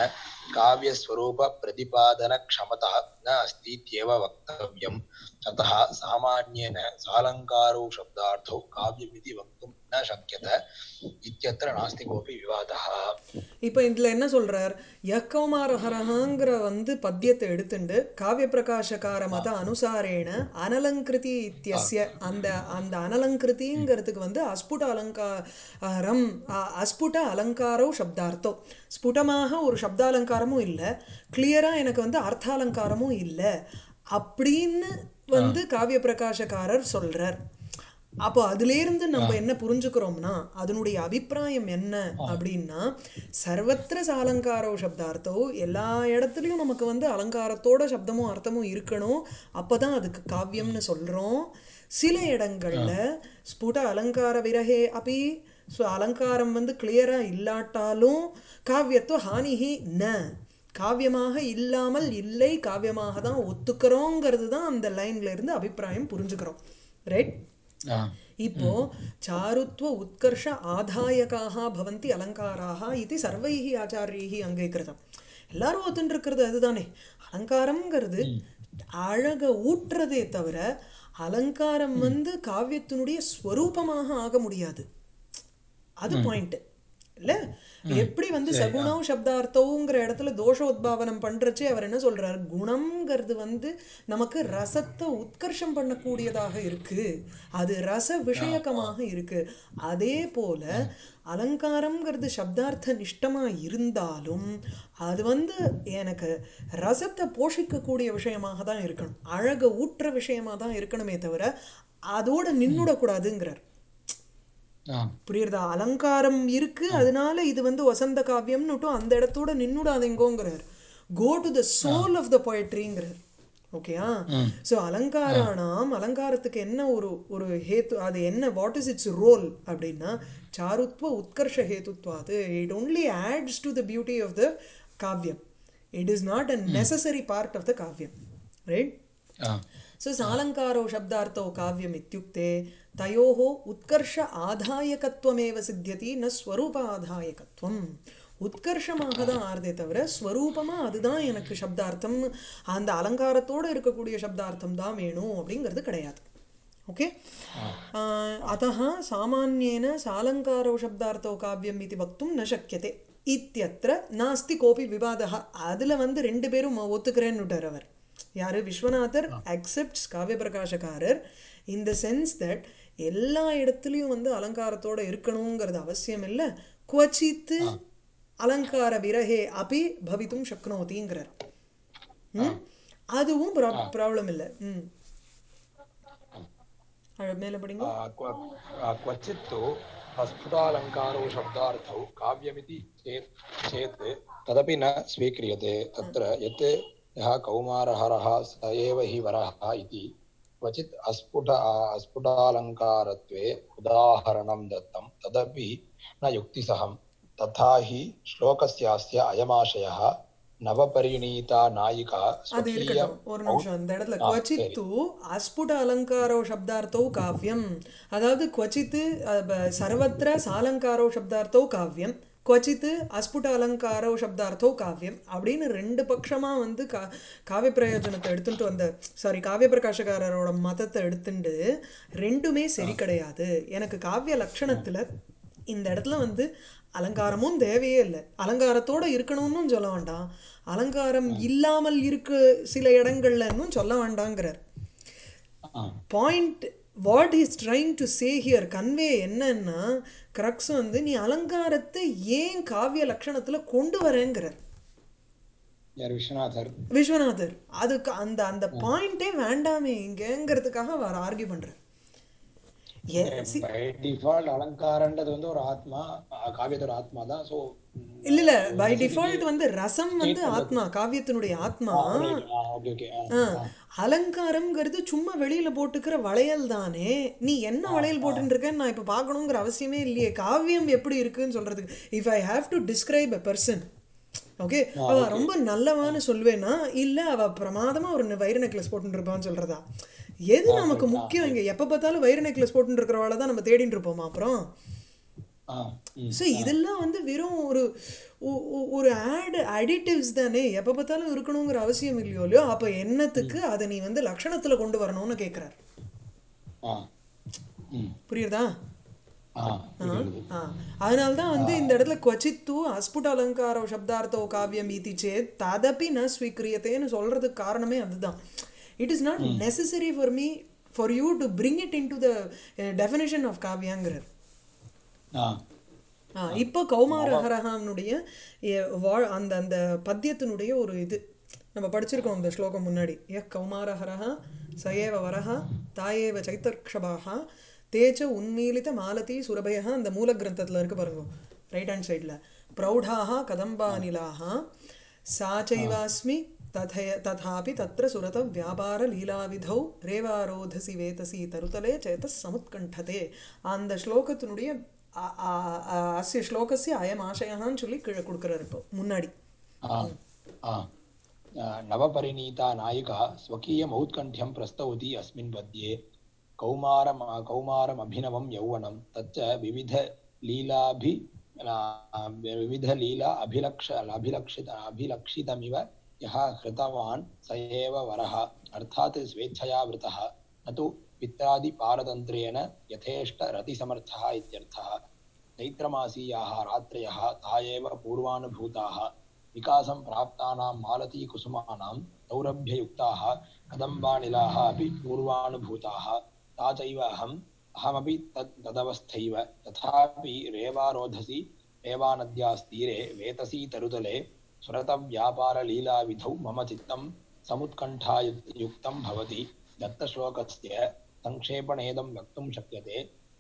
काव्यस्वरूपप्रतिपादनक्षमता न अस्ति इत्येव वक्तव्यम् अतः सामान्येन सालङ्कारौ शब्दार्थौ काव्यमिति वक्तुं न शक्यत इत्यत्र नास्ति कोऽपि विवादः இப்போ இதில் என்ன சொல்றார் யக்கௌமாரஹரஹாங்கிற வந்து பத்தியத்தை எடுத்துண்டு காவிய பிரகாசகார மத அனுசாரேன அனலங்கிருதி இத்தியஸ்ய அந்த அந்த அனலங்கிருதிங்கிறதுக்கு வந்து அஸ்புட அலங்காரம் அ- அஸ்புட அலங்காரோ சப்தார்த்தம் ஸ்புடமாக ஒரு சப்தாலங்காரமும் இல்லை கிளியராக எனக்கு வந்து அர்த்தாலங்காரமும் இல்லை அப்படின்னு வந்து காவிய பிரகாசக்காரர் சொல்றார் அப்போ அதிலேருந்து நம்ம என்ன புரிஞ்சுக்கிறோம்னா அதனுடைய அபிப்பிராயம் என்ன அப்படின்னா சர்வத்திர அலங்காரோ சப்தார்த்தோ எல்லா இடத்துலையும் நமக்கு வந்து அலங்காரத்தோட சப்தமும் அர்த்தமும் இருக்கணும் அப்பதான் அதுக்கு காவியம்னு சொல்றோம் சில இடங்கள்ல ஸ்புட அலங்கார விரகே அப்படி ஸோ அலங்காரம் வந்து கிளியரா இல்லாட்டாலும் காவியத்துவ ஹானிஹி ந காவியமாக இல்லாமல் இல்லை காவியமாக தான் ஒத்துக்கிறோங்கிறது தான் அந்த லைன்ல இருந்து அபிப்பிராயம் புரிஞ்சுக்கிறோம் ரைட் இப்போ சாருத்வ உத்கர்ஷ ஆதாயகாக பவந்தி அலங்காராக இது சர்வைஹ ஆச்சாரியைஹ அங்கீகிருதம் எல்லாரும் ஒத்துன்னு இருக்கிறது அதுதானே அலங்காரம்ங்கிறது அழக ஊட்டுறதே தவிர அலங்காரம் வந்து காவியத்தினுடைய ஸ்வரூபமாக ஆக முடியாது அது பாயிண்ட் இல்ல எப்படி வந்து சகுணம் சப்தார்த்தவுங்கிற இடத்துல தோஷ உத்பாவனம் பண்றச்சே அவர் என்ன சொல்றார் குணம்ங்கிறது வந்து நமக்கு ரசத்தை உத்கர்ஷம் பண்ணக்கூடியதாக இருக்கு அது ரச விஷயக்கமாக இருக்கு அதே போல அலங்காரம்ங்கிறது சப்தார்த்த நிஷ்டமா இருந்தாலும் அது வந்து எனக்கு ரசத்தை போஷிக்கக்கூடிய விஷயமாக தான் இருக்கணும் அழக ஊற்ற விஷயமா தான் இருக்கணுமே தவிர அதோட நின்னுடக்கூடாதுங்கிறார் புரியுறதா அலங்காரம் இருக்கு அதனால இது வந்து வசந்த காவியம்னுட்டும் அந்த இடத்தோட நின்னுடாதீங்கோங்கிறார் go to the soul of the பொயட்ரிங்கிறார் ஓகேயா ஸோ அலங்காரானாம் அலங்காரத்துக்கு என்ன ஒரு ஒரு ஹேத்து அது என்ன வாட் இஸ் இட்ஸ் ரோல் அப்படின்னா சாருத்வ உத்கர்ஷ ஹேத்துத்வாது it only adds to the beauty of the காவியம் it is not a necessary part of the காவியம் ரைட் सो सालङ्कारो शब्दार्थौ काव्यम् इत्युक्ते तयोः उत्कर्ष आधायकत्वमेव सिद्ध्यति न स्वरूप आधायकत्वम् உத்கர்ஷமாக தான் ஆறுதே தவிர ஸ்வரூபமாக அதுதான் எனக்கு சப்தார்த்தம் அந்த அலங்காரத்தோடு இருக்கக்கூடிய சப்தார்த்தம் தான் வேணும் அப்படிங்கிறது கிடையாது ஓகே अतः सामान्येन सालङ्कारो शब्दार्थौ काव्यम् इति वक्तुं न शक्यते இத்தியத்திர நாஸ்தி கோபி விவாதः அதில் வந்து ரெண்டு பேரும் ஒத்துக்கிறேன்னுட்டார் அவர் யாரு விஸ்வநாதர் அக்செப்ட்ஸ் காவிய பிரகாஷக்காரர் இன் த சென்ஸ் தட் எல்லா இடத்துலையும் வந்து அலங்காரத்தோட இருக்கணுங்கிறது அவசியம் இல்லை குவச்சித்து அலங்கார விரகே அப்படி பவித்தும் சக்னோதிங்கிறார் ம் அதுவும் ப்ராப்ளம் இல்லை ம் மேலே படிங்க क्वचित् तु स्फुटालङ्कारौ शब्दार्थौ काव्यमिति चेत् चेत् तदपि न स्वीक्रियते तत्र यत् यः कौमारहरः स एव हि वरः इति क्वचित् अस्फुट अस्फुटालङ्कारत्वे उदाहरणं दत्तं तदपि न युक्तिसहं तथा हि श्लोकस्यास्य अयमाशयः நவபரிணீதா நாயிகா அது இருக்கட்டும் ஒரு நிமிஷம் இந்த இடத்துல குவச்சித்து அஸ்புட அலங்காரோ சப்தார்த்தோ காவியம் அதாவது குவச்சித்து சர்வத்திர சாலங்காரோ சப்தார்த்தோ காவியம் குவச்சித்து அஸ்புட அலங்காரோ சப்தார்த்தோ காவியம் அப்படின்னு ரெண்டு பட்சமாக வந்து கா காவிய பிரயோஜனத்தை எடுத்துட்டு வந்த சாரி காவிய பிரகாஷகாரரோட மதத்தை எடுத்துட்டு ரெண்டுமே சரி கிடையாது எனக்கு காவிய லட்சணத்தில் இந்த இடத்துல வந்து அலங்காரமும் தேவையே இல்லை அலங்காரத்தோட இருக்கணும்னு சொல்ல வேண்டாம் அலங்காரம் இல்லாமல் இருக்க சில இடங்கள்லன்னும் சொல்ல வேண்டாங்கிறார் point what is trying to say here convey என்னன்னா கிரக்ஸ் வந்து நீ அலங்காரத்தை ஏன் காவிய லட்சணத்துல கொண்டு வரேங்கிறார் விஸ்வநாதர் விஸ்வநாதர் அதுக்கு அந்த அந்த பாயிண்டே வேண்டாமே இங்கங்கிறதுக்காக அவர் ஆர்கியூ பண்றார் பை டிஃபால்ட் அலங்காரன்றது வந்து ஒரு ஆத்மா காவியத்தோட ஆத்மா தான் ஸோ இல்ல இல்ல பை டிஃபால்ட் வந்து ரசம் வந்து ஆத்மா காவியத்தினுடைய ஆத்மா அலங்காரம்ங்கிறது சும்மா வெளியில போட்டுக்கிற வளையல் தானே நீ என்ன வளையல் போட்டுட்டு இருக்கேன்னு நான் இப்ப பார்க்கணுங்கிற அவசியமே இல்லையே காவியம் எப்படி இருக்குன்னு சொல்றதுக்கு if I have to describe a person okay அவ ரொம்ப நல்லவான்னு சொல்வேனா இல்ல அவ பிரமாதமா ஒரு வைர நெக்லஸ் போட்டுட்டு இருப்பான்னு சொல்றதா எது நமக்கு முக்கியம் இங்க எப்ப பார்த்தாலும் வைர நெக்லஸ் போட்டுட்டு இருக்கிறவாள தான் நம்ம தேடிட்டு இருப்போமா அப்புறம் ஆ ம் ஸோ இதெல்லாம் வந்து வெறும் ஒரு ஒ- ஒ- ஒரு ஆட் அடிட்டிவ்ஸ் தானே எப்போ பார்த்தாலும் இருக்கணுங்கிற அவசியம் இல்லையோ இல்லையோ அப்போ என்னத்துக்கு அதை நீ வந்து லக்ஷணத்தில் கொண்டு வரணும்னு கேட்குறார் ஆ ம் புரியுதா ஆ புரியுது ஆ அதனால தான் வந்து இந்த இடத்துல கொச்சித்து அஸ்புட அலங்கார சப்தார்த்தோ காவியம் ஈதி சேத் ததப்பி ந ஸ்வீக்கிரியத்தேன்னு சொல்கிறதுக்கு காரணமே அதுதான் it is not necessary for me for you to bring it into the definition of காவியாங்கிறார் ஆ ஆ இப்போ கௌமாரஹரஹானுடைய எ- வா- அந்த அந்த பத்தியத்தினுடைய ஒரு இது நம்ம படிச்சிருக்கோம் அந்த ஸ்லோகம் முன்னாடி ய கௌமாரஹரஹா சயேவ வரஹா தாயேவ சைத்தர்க்ஷபாஹா தேச்ச உன்மீலித மாலதி சுரபயா அந்த மூல கிரந்தத்தில் இருக்கு பாருங்க ரைட் ஹேண்ட் சைடில் பிரௌಢாः கதம்பானிலாः सा चैवास्मि तथय तथापि तत्र सुरतव्यापारलीलाविधौ रेवारोधसि वेतसि तरुतले चेतः समुत्कण्ठते அந்த ஸ்லோகத்தினுடைய அ- அ- அ- அஸ்ய ஸ்லோகஸ்ய அயம் ஆசயான்னு சொல்லி கீழே கொடுக்குறாரு இப்போ முன்னாடி आ आ नवपरिणीता नायिका स्वकीयमौत्कण्ठ्यं प्रस्तौति अस्मिन् पद्ये कौमारम कौमारमभिनवं यौवनं तच्च विविधलीलाभि आ, विविधलीला अभिलक्ष अभिलक्षित अभिलक्षितमिव यः कृतवान् स एव वरः अर्थात् स्वेच्छया वृतः न तु पित्रादिपारतन्त्र्येण यथेष्टरतिसमर्थः इत्यर्थः चैत्रमासीयाः रात्रयः ता एव पूर्वानुभूताः विकासं प्राप्तानां मालतीकुसुमानां सौरभ्ययुक्ताः कदम्बानिलाः अपि पूर्वानुभूताः ता चैव अहम् अहमपि तत् तदवस्थैव तथापि रेवारोधसि रेवानद्यास्तीरे वेतसी तरुतले सुरतव्यापारलीलाविधौ मम चित्तं समुत्कण्ठायुक्तं भवति दत्तश्लोकस्य संक्षेपणेदं वक्तुं शक्यते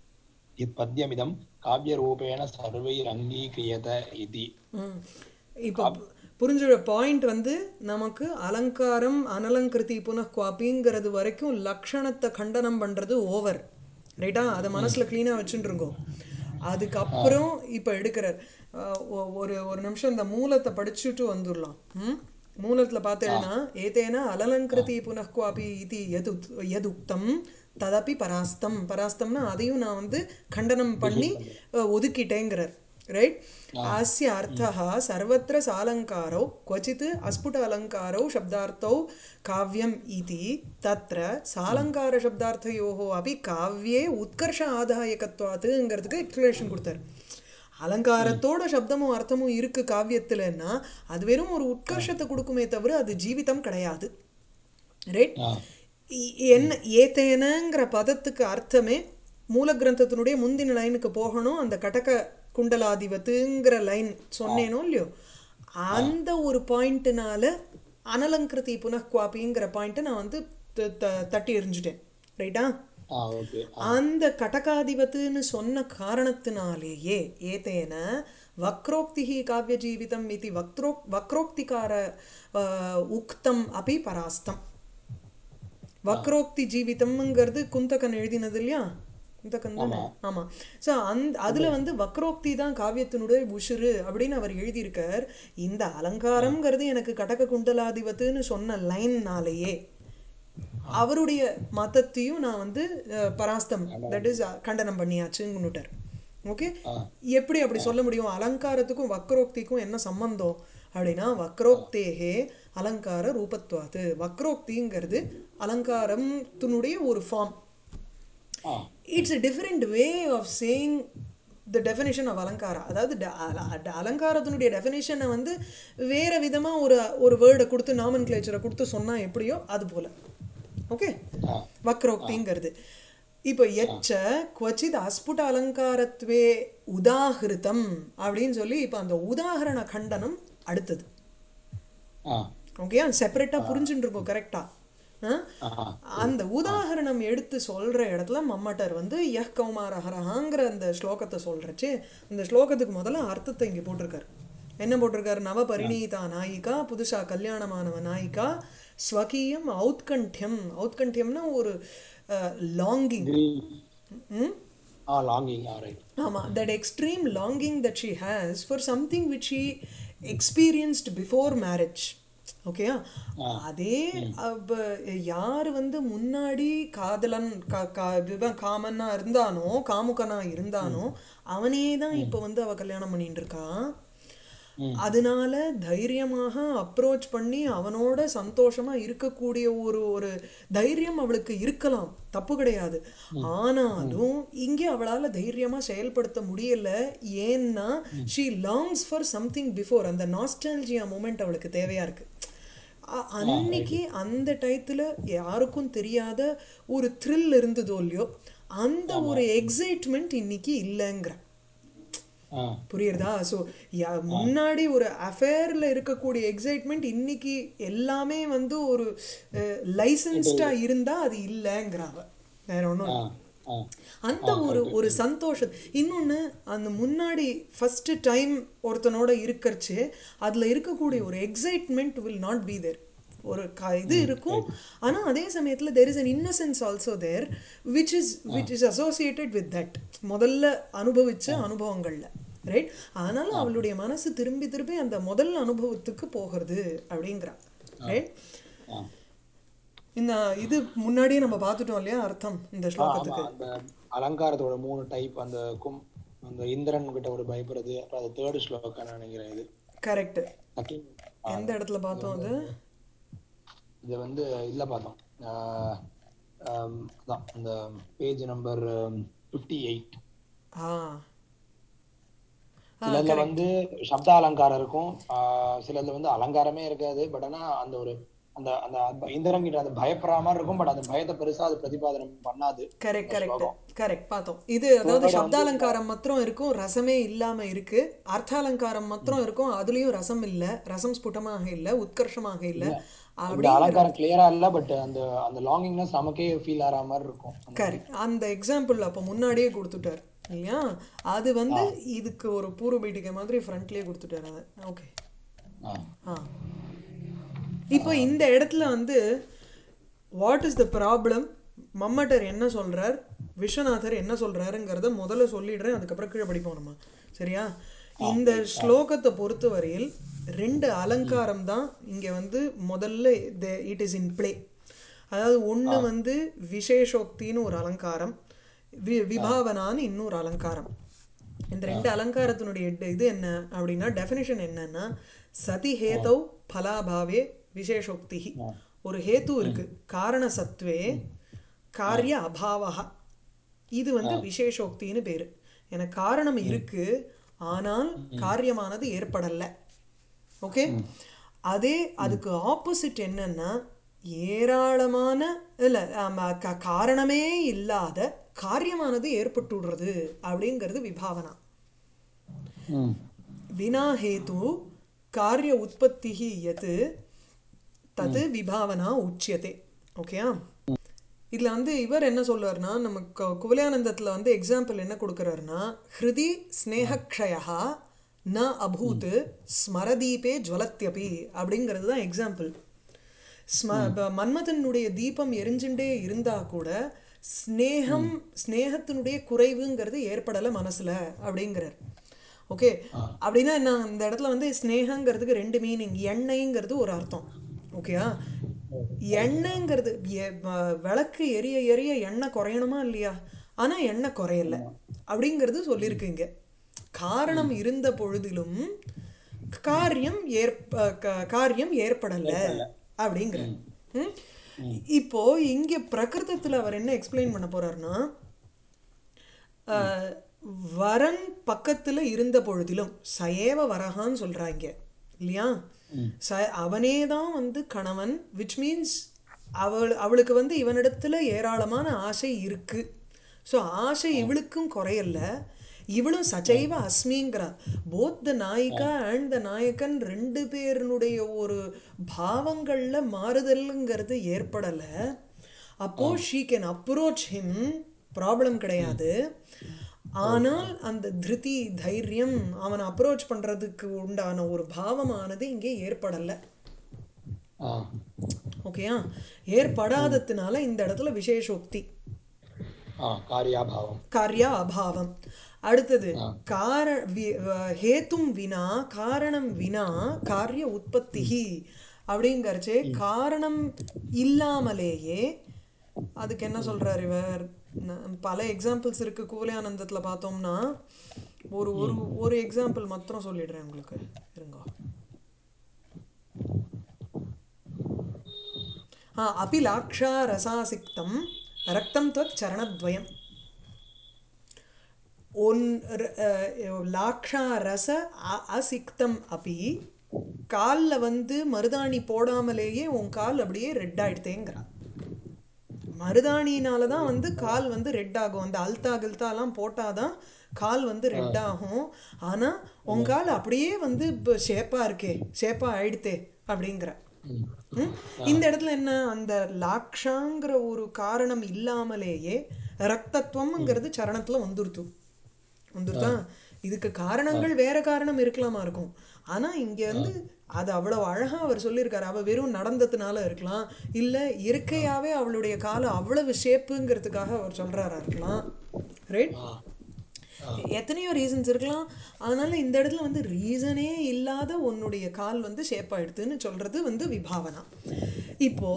यत्पद्यमिदं काव्यरूपेण सर्वैरङ्गीक्रियत इति ம். இப்போ புரிஞ்சுற பாயிண்ட் வந்து நமக்கு அலங்காரம் அனலங்கிருதி புனഃகுவாப்பிங்கிறது வரைக்கும் லக்ஷணத்தை கண்டனம் பண்ணுறது ஓவர் ரைட்டா அதை மனசில் க்ளீனாக வச்சுட்டுருங்கோ அதுக்கப்புறம் இப்போ எடுக்கிறார் அஹ் ஒ- ஒரு ஒரு நிமிஷம் இந்த மூலத்தை படிச்சுட்டு வந்துடலாம் ம் மூலத்தில் பார்த்தேன்னா ஏதேன அலலங்கிருதி புனഃகுவாப்பி இது எது எதுக்தம் ததப்பி பராஸ்தம் பராஸ்தம்னா அதையும் நான் வந்து கண்டனம் பண்ணி அஹ், ஒதுக்கிட்டேங்கிறார் ரைட் अस्य अर्थः सर्वत्र सालङ्कारौ क्वचित् स्फुट अलङ्कारौ शब्दार्थौ काव्यम् इति तत्र सालङ्कारशब्दार्थयोः अपि काव्ये उत्कर्ष ஆதாயகத்வாத்துங்கிறதுக்கு எக்ஸ்பிளேஷன் கொடுத்தார் அலங்காரத்தோட சப்தமும் அர்த்தமும் இருக்கு காவியத்துலன்னா அது வெறும் ஒரு உட்கர்ஷத்தை கொடுக்குமே தவிர அது ஜீவிதம் கிடையாது ரைட் ஆ இ- என்ன ஏத்தேனங்கிற பதத்துக்கு அர்த்தமே மூல கிரந்தத்தினுடைய முந்தின லைனுக்கு போகணும் அந்த கடக குண்டலாதிபத்துங்கிற லைன் சொன்னேனோ இல்லையோ அந்த ஒரு பாயிண்ட்னால அனலங்கிருதி புனഃகுவாப்பிங்கிற பாயிண்ட்டை நான் வந்து த- த- தட்டி எறிஞ்சிட்டேன் ரைட்டா ஆ ஓகே அந்த கடகாதிபத்துன்னு சொன்ன காரணத்தினாலேயே ஏதேன வக்ரோக்தி காவிய ஜீவிதம் இது வக்ரோ வக்ரோக்திகார அஹ், உக்தம் அப்படி பராஸ்தம் வக்ரோக்தி ஜீவிதம்ங்கிறது குந்தகன் எழுதினது இல்லையா குந்தகன் தானே ஆமா ஸோ அந்த அதுல வந்து வக்ரோக்தி தான் காவியத்தினுடைய உசுரு அப்படின்னு அவர் எழுதியிருக்கார் இந்த அலங்காரம்ங்கிறது எனக்கு கடக குண்டலாதிபத்துன்னு சொன்ன லைன்னாலேயே அவருடைய மதத்தையும் நான் வந்து அஹ், பராஸ்தம் தட் இஸ் கண்டனம் பண்ணியாச்சுன்னுட்டார் ஓகே எப்படி அப்படி சொல்ல முடியும் அலங்காரத்துக்கும் வக்ரோக்திக்கும் என்ன சம்பந்தம் அப்படின்னா வக்ரோக்தேகே அலங்கார ரூபத்வாத்து வக்ரோக்திங்கிறது அலங்காரத்தினுடைய ஒரு form ah it's a different way of saying the definition of அலங்காரா அதாவது ட- அல- அ- அலங்காரத்தினுடைய டெஃபினேஷனை வந்து வேற விதமா ஒரு ஒரு வேர்டை கொடுத்து நாமன் கிளேச்சரை கொடுத்து சொன்னா எப்படியோ அது போல ஓகே ஆ வக்ரோக்திங்கிறது இப்போ எச்ச குவச்சித் அஸ்புட அலங்காரத்வே உதாகிருதம் அப்படின்னு சொல்லி இப்போ அந்த உதாகரண கண்டனம் அடுத்தது ஆ ஓகே செப்பரேட்டாக புரிஞ்சுட்டு இருக்கோம் கரெக்டா ஆ அந்த உதாகரணம் எடுத்து சொல்ற இடத்துல மம்மட்டர் வந்து யஹ் கௌமாரஹரஹாங்கிற அந்த ஸ்லோகத்தை சொல்றச்சு அந்த ஸ்லோகத்துக்கு முதல்ல அர்த்தத்தை இங்கே போட்டிருக்காரு என்ன போட்டிருக்காரு நவ பரிணீதா நாயிகா புதுசா கல்யாணமானவ நாயிகா ஸ்வகீயம் ஔத்கண்ட்யம் ஔத்கண்ட்யம்னா ஒரு லாங்கிங் கிரீ ஆ லாங்கிங் ஆ ரைட் ஆமா that extreme longing that she has for something which she experienced before marriage ஓகேயா அதே அப்ப யார் வந்து முன்னாடி காதலன் கா கா இவன் காமனா இருந்தானோ காமுகனா இருந்தானோ அவனே தான் இப்போ வந்து அவ கல்யாணம் பண்ணிட்டு இருக்கான் அதனால தைரியமாக அப்ரோச் பண்ணி அவனோட சந்தோஷமா இருக்கக்கூடிய ஒரு ஒரு தைரியம் அவளுக்கு இருக்கலாம் தப்பு கிடையாது ஆனாலும் இங்கே அவளால தைரியமா செயல்படுத்த முடியல ஏன்னா she longs for something before அந்த நாஸ்டாலஜியா மூமெண்ட் அவளுக்கு தேவையா இருக்கு அ- அன்னைக்கு அந்த டயத்துல யாருக்கும் தெரியாத ஒரு த்ரில் இருந்ததோ இல்லையோ அந்த ஒரு எக்ஸைட்மெண்ட் இன்னைக்கு இல்லைங்கிற ஆ புரியுறதா ஸோ முன்னாடி ஒரு அஃபேரில் இருக்கக்கூடிய எக்ஸைட்மெண்ட் இன்னைக்கு எல்லாமே வந்து ஒரு லைசன்ஸ்டாக இருந்தால் அது இல்லைங்கிறாங்க வேற ஒன்றும் ஆ ஆ அந்த ஒரு ஒரு சந்தோஷம் இன்னொன்று அந்த முன்னாடி ஃபர்ஸ்ட் டைம் ஒருத்தனோட இருக்கறச்சு அதில் இருக்கக்கூடிய ஒரு excitement will not be there ஒரு க இது இருக்கும் ஆனால் அதே சமயத்தில் there is an innocence also there which is which is associated with that முதல்ல அனுபவிச்ச அனுபவங்களில் ரைட் அதனால அவளுடைய மனசு திரும்பி திரும்பி அந்த முதல் அனுபவத்துக்கு போகிறது அப்படிங்கிறான் ரைட் ஆ இந்த இது முன்னாடியே நம்ம பார்த்துட்டோம் இல்லையா அர்த்தம் இந்த ஆ, ஆமா ஸ்லோகத்துக்கு அந்த அலங்காரத்தோட மூணு டைப் அந்த கும் அந்த இந்திரன் கிட்ட ஒரு பயப்படுறது அப்புறம் அது தேர்ட் ஸ்லோகம் நினைக்கிறேன் இது கரெக்ட் Second, ஆ, எந்த இடத்துல பார்த்தோம் அது இது வந்து இதுல பார்த்தோம் ஆஹ், ஆம், அதான் அந்த page number fifty eight ah சிலதுல வந்து சப்த அலங்காரம் இருக்கும் ஆஹ், சிலதுல வந்து அலங்காரமே இருக்காது பட் ஆனா அந்த ஒரு அந்த அந்த ப- இந்திரன் கிட்ட அந்த பயப்படுற மாதிரி இருக்கும் பட் அந்த பயத்தை பெருசா அது பிரதிபாதனம் பண்ணாது கரெக்ட் அந்த கரெக்ட் ஸ்லோகம் கரெக்ட் பார்த்தோம் இது அதாவது சப்தாலங்காரம் மாத்திரம் இருக்கும் ரசமே இல்லாம இருக்கு அர்த்தாலங்காரம் மாத்திரம் இருக்கும் அதுலயும் ரசம் இல்ல ரசம் ஸ்புட்டமாக இல்ல உத்கர்ஷமாக இல்ல இந்த அப்படி அலங்காரம் கிளியரா இல்ல பட் அந்த அந்த லாங்கிங்னஸ் நமக்கே ஃபீல் ஆற மாதிரி இருக்கும் அந்த மாதிரி. கரெக்ட் அந்த எக்ஸாம்பிள் அப்போ முன்னாடியே கொடுத்துட்டார் இல்லையா அது வந்து இதுக்கு ஒரு பூர்வ பீட்டிகை மாதிரி ஃப்ரண்ட்லயே கொடுத்துட்டார் அதை ஓகே ஆ. ஆ இப்போ இந்த இடத்துல வந்து வாட் இஸ் த ப்ராப்ளம் மம்மட்டர் என்ன சொல்றார் விஸ்வநாதர் என்ன சொல்றாருங்கிறத முதல்ல சொல்லிடுறேன் அதுக்கப்புறம் கீழே படிப்போம் நம்ம சரியா இந்த ஸ்லோகத்தை பொறுத்தவரையில் ரெண்டு அலங்காரம் தான் இங்க வந்து முதல்ல இட் இஸ் இன் ப்ளே அதாவது ஒண்ணு வந்து விசேஷோக்தின்னு ஒரு அலங்காரம் வி விபாவனான்னு இன்னொரு அலங்காரம் இந்த ரெண்டு அலங்காரத்தினுடைய ட- இது என்ன அப்படின்னா டெஃபினிஷன் என்னன்னா சதி ஹேதௌ பலாபாவே விசேஷோக்தி ஒரு ஹேத்து இருக்கு காரண சத்வே காரிய அபாவஹா இது வந்து விசேஷோக்தின்னு பேரு எனக்கு காரணம் இருக்கு ஆனால் காரியமானது ஏற்படல ஓகே அதே அதுக்கு ஆப்போசிட் என்னன்னா ஏராளமான இல்ல ஆமா, க- காரணமே இல்லாத காரியமானது ஏற்பட்டுடுறது அப்படிங்கிறது விபாவனா ம். வினா ஹேது காரிய உற்பத்தி யத் தது விபாவனா உச்சியதே ஓகேயா இதுல வந்து இவர் என்ன சொல்றாருன்னா நம்ம கு- குவலயானந்தத்துல வந்து எக்ஸாம்பிள் என்ன கொடுக்கறாருன்னா ஹிருதி ஸ்னேகக்ஷயா ந அபூத் ஸ்மரதீபே ஜுவலத்யபி அப்படிங்கிறது தான் எக்ஸாம்பிள் ஸ்ம ப- மன்மதனுடைய தீபம் எரிஞ்சுட்டே இருந்தா கூட ஸ்னேகம் ஸ்னேகத்தினுடைய குறைவுங்கிறது ஏற்படலை மனசுல அப்படிங்கிறார் ஓகே அப்படின்னா என்ன இந்த இடத்துல வந்து ஸ்னேகங்கிறதுக்கு ரெண்டு மீனிங் எண்ணெய்ங்கிறது ஒரு அர்த்தம் ஓகேயா எண்ணெய்ங்கிறது எ- வ- விளக்கு எரிய எரிய எண்ணெய் குறையணுமா இல்லையா ஆனா எண்ணெய் குறையல அப்படிங்கிறது சொல்லியிருக்குங்க காரணம் இருந்த பொழுதிலும் காரியம் ஏற்ப க- காரியம் ஏற்படல அப்படிங்கிற ம்? இப்போ இங்க பிரகிருதத்துல அவர் என்ன எக்ஸ்பிளைன் பண்ண போறாருன்னா அஹ், வரன் பக்கத்துல இருந்த பொழுதிலும் சயேவ வரகான்னு சொல்றாங்க இல்லையா ச அவனே தான் வந்து கணவன் விச் மீன்ஸ் அவள் அவளுக்கு வந்து இவனிடத்துல ஏராளமான ஆசை இருக்கு ஸோ ஆசை இவளுக்கும் குறையல இவளும் சச்சைவ அஸ்மிங்கிறா போத் த நாயிகா அண்ட் த நாயகன் ரெண்டு பேருனுடைய ஒரு பாவங்கள்ல மாறுதல்ங்கிறது ஏற்படல அப்போ she can approach him problem கிடையாது ஆனால் அந்த திருதி தைரியம் அவனை அப்ரோச் பண்றதுக்கு உண்டான ஒரு பாவமானது இங்கே ஏற்படல ஆ. ஓகேயா ஏற்படாததுனால இந்த இடத்துல விசேஷோக்தி ஆ, காரியாபாவம் காரியா அபாவம் அடுத்தது கார வி- வ- ஹேத்தும் வினா காரணம் வினா காரிய உற்பத்தி அப்படிங்கறச்சே காரணம் இல்லாமலேயே அதுக்கு என்ன சொல்றாரு இவர் ந- பல எக்ஸாம்பிள்ஸ் இருக்கு கூலியானந்தத்துல பார்த்தோம்னா ஒரு ஒரு ஒரு எக்ஸாம்பிள் மாத்திரம் சொல்லிடுறேன் உங்களுக்கு இருங்க ஆ அபி லாக்ஷா ரசாசிக்தம் ரக்தம் त्वत् சரணத்வயம் ஒன் ர- அஹ், லாக்ஷா ரச அ- அசிக்தம் அப்பி காலில் வந்து மருதாணி போடாமலேயே உன் கால் அப்படியே ரெட் ஆயிடுதேங்கிறான் மருதாணினால தான் வந்து கால் வந்து ரெட் ஆகும் அந்த அல்தா கில்தாலாம் போட்டாதான் கால் வந்து ரெட் ஆகும் ஆனா உன் கால் அப்படியே வந்து இப்போ ஷேப்பா இருக்கே ஷேப்பா ஆயிடுத்தே அப்படிங்கிற ம். ம்? இந்த இடத்துல என்ன அந்த லாக்ஷாங்கிற ஒரு காரணம் இல்லாமலேயே ரக்தத்துவம்ங்கிறது சரணத்துல வந்துருத்து வந்துருதா இதுக்கு காரணங்கள் வேற காரணம் இருக்கலாமா இருக்கும் ஆனா இங்க வந்து அது அவ்வளவு அழகா அவர் சொல்லியிருக்காரு அவ வெறும் நடந்ததுனால இருக்கலாம் இல்ல இயற்கையாவே அவளுடைய காலம் அவ்வளவு ஷேப்புங்கிறதுக்காக அவர் சொல்றாரா இருக்கலாம் ரைட் ஆ எத்தனையோ ரீசன்ஸ் இருக்கலாம் அதனால இந்த இடத்துல வந்து ரீசனே இல்லாத உன்னுடைய கால் வந்து ஷேப் ஆயிடுதுன்னு சொல்றது வந்து விபாவனா இப்போ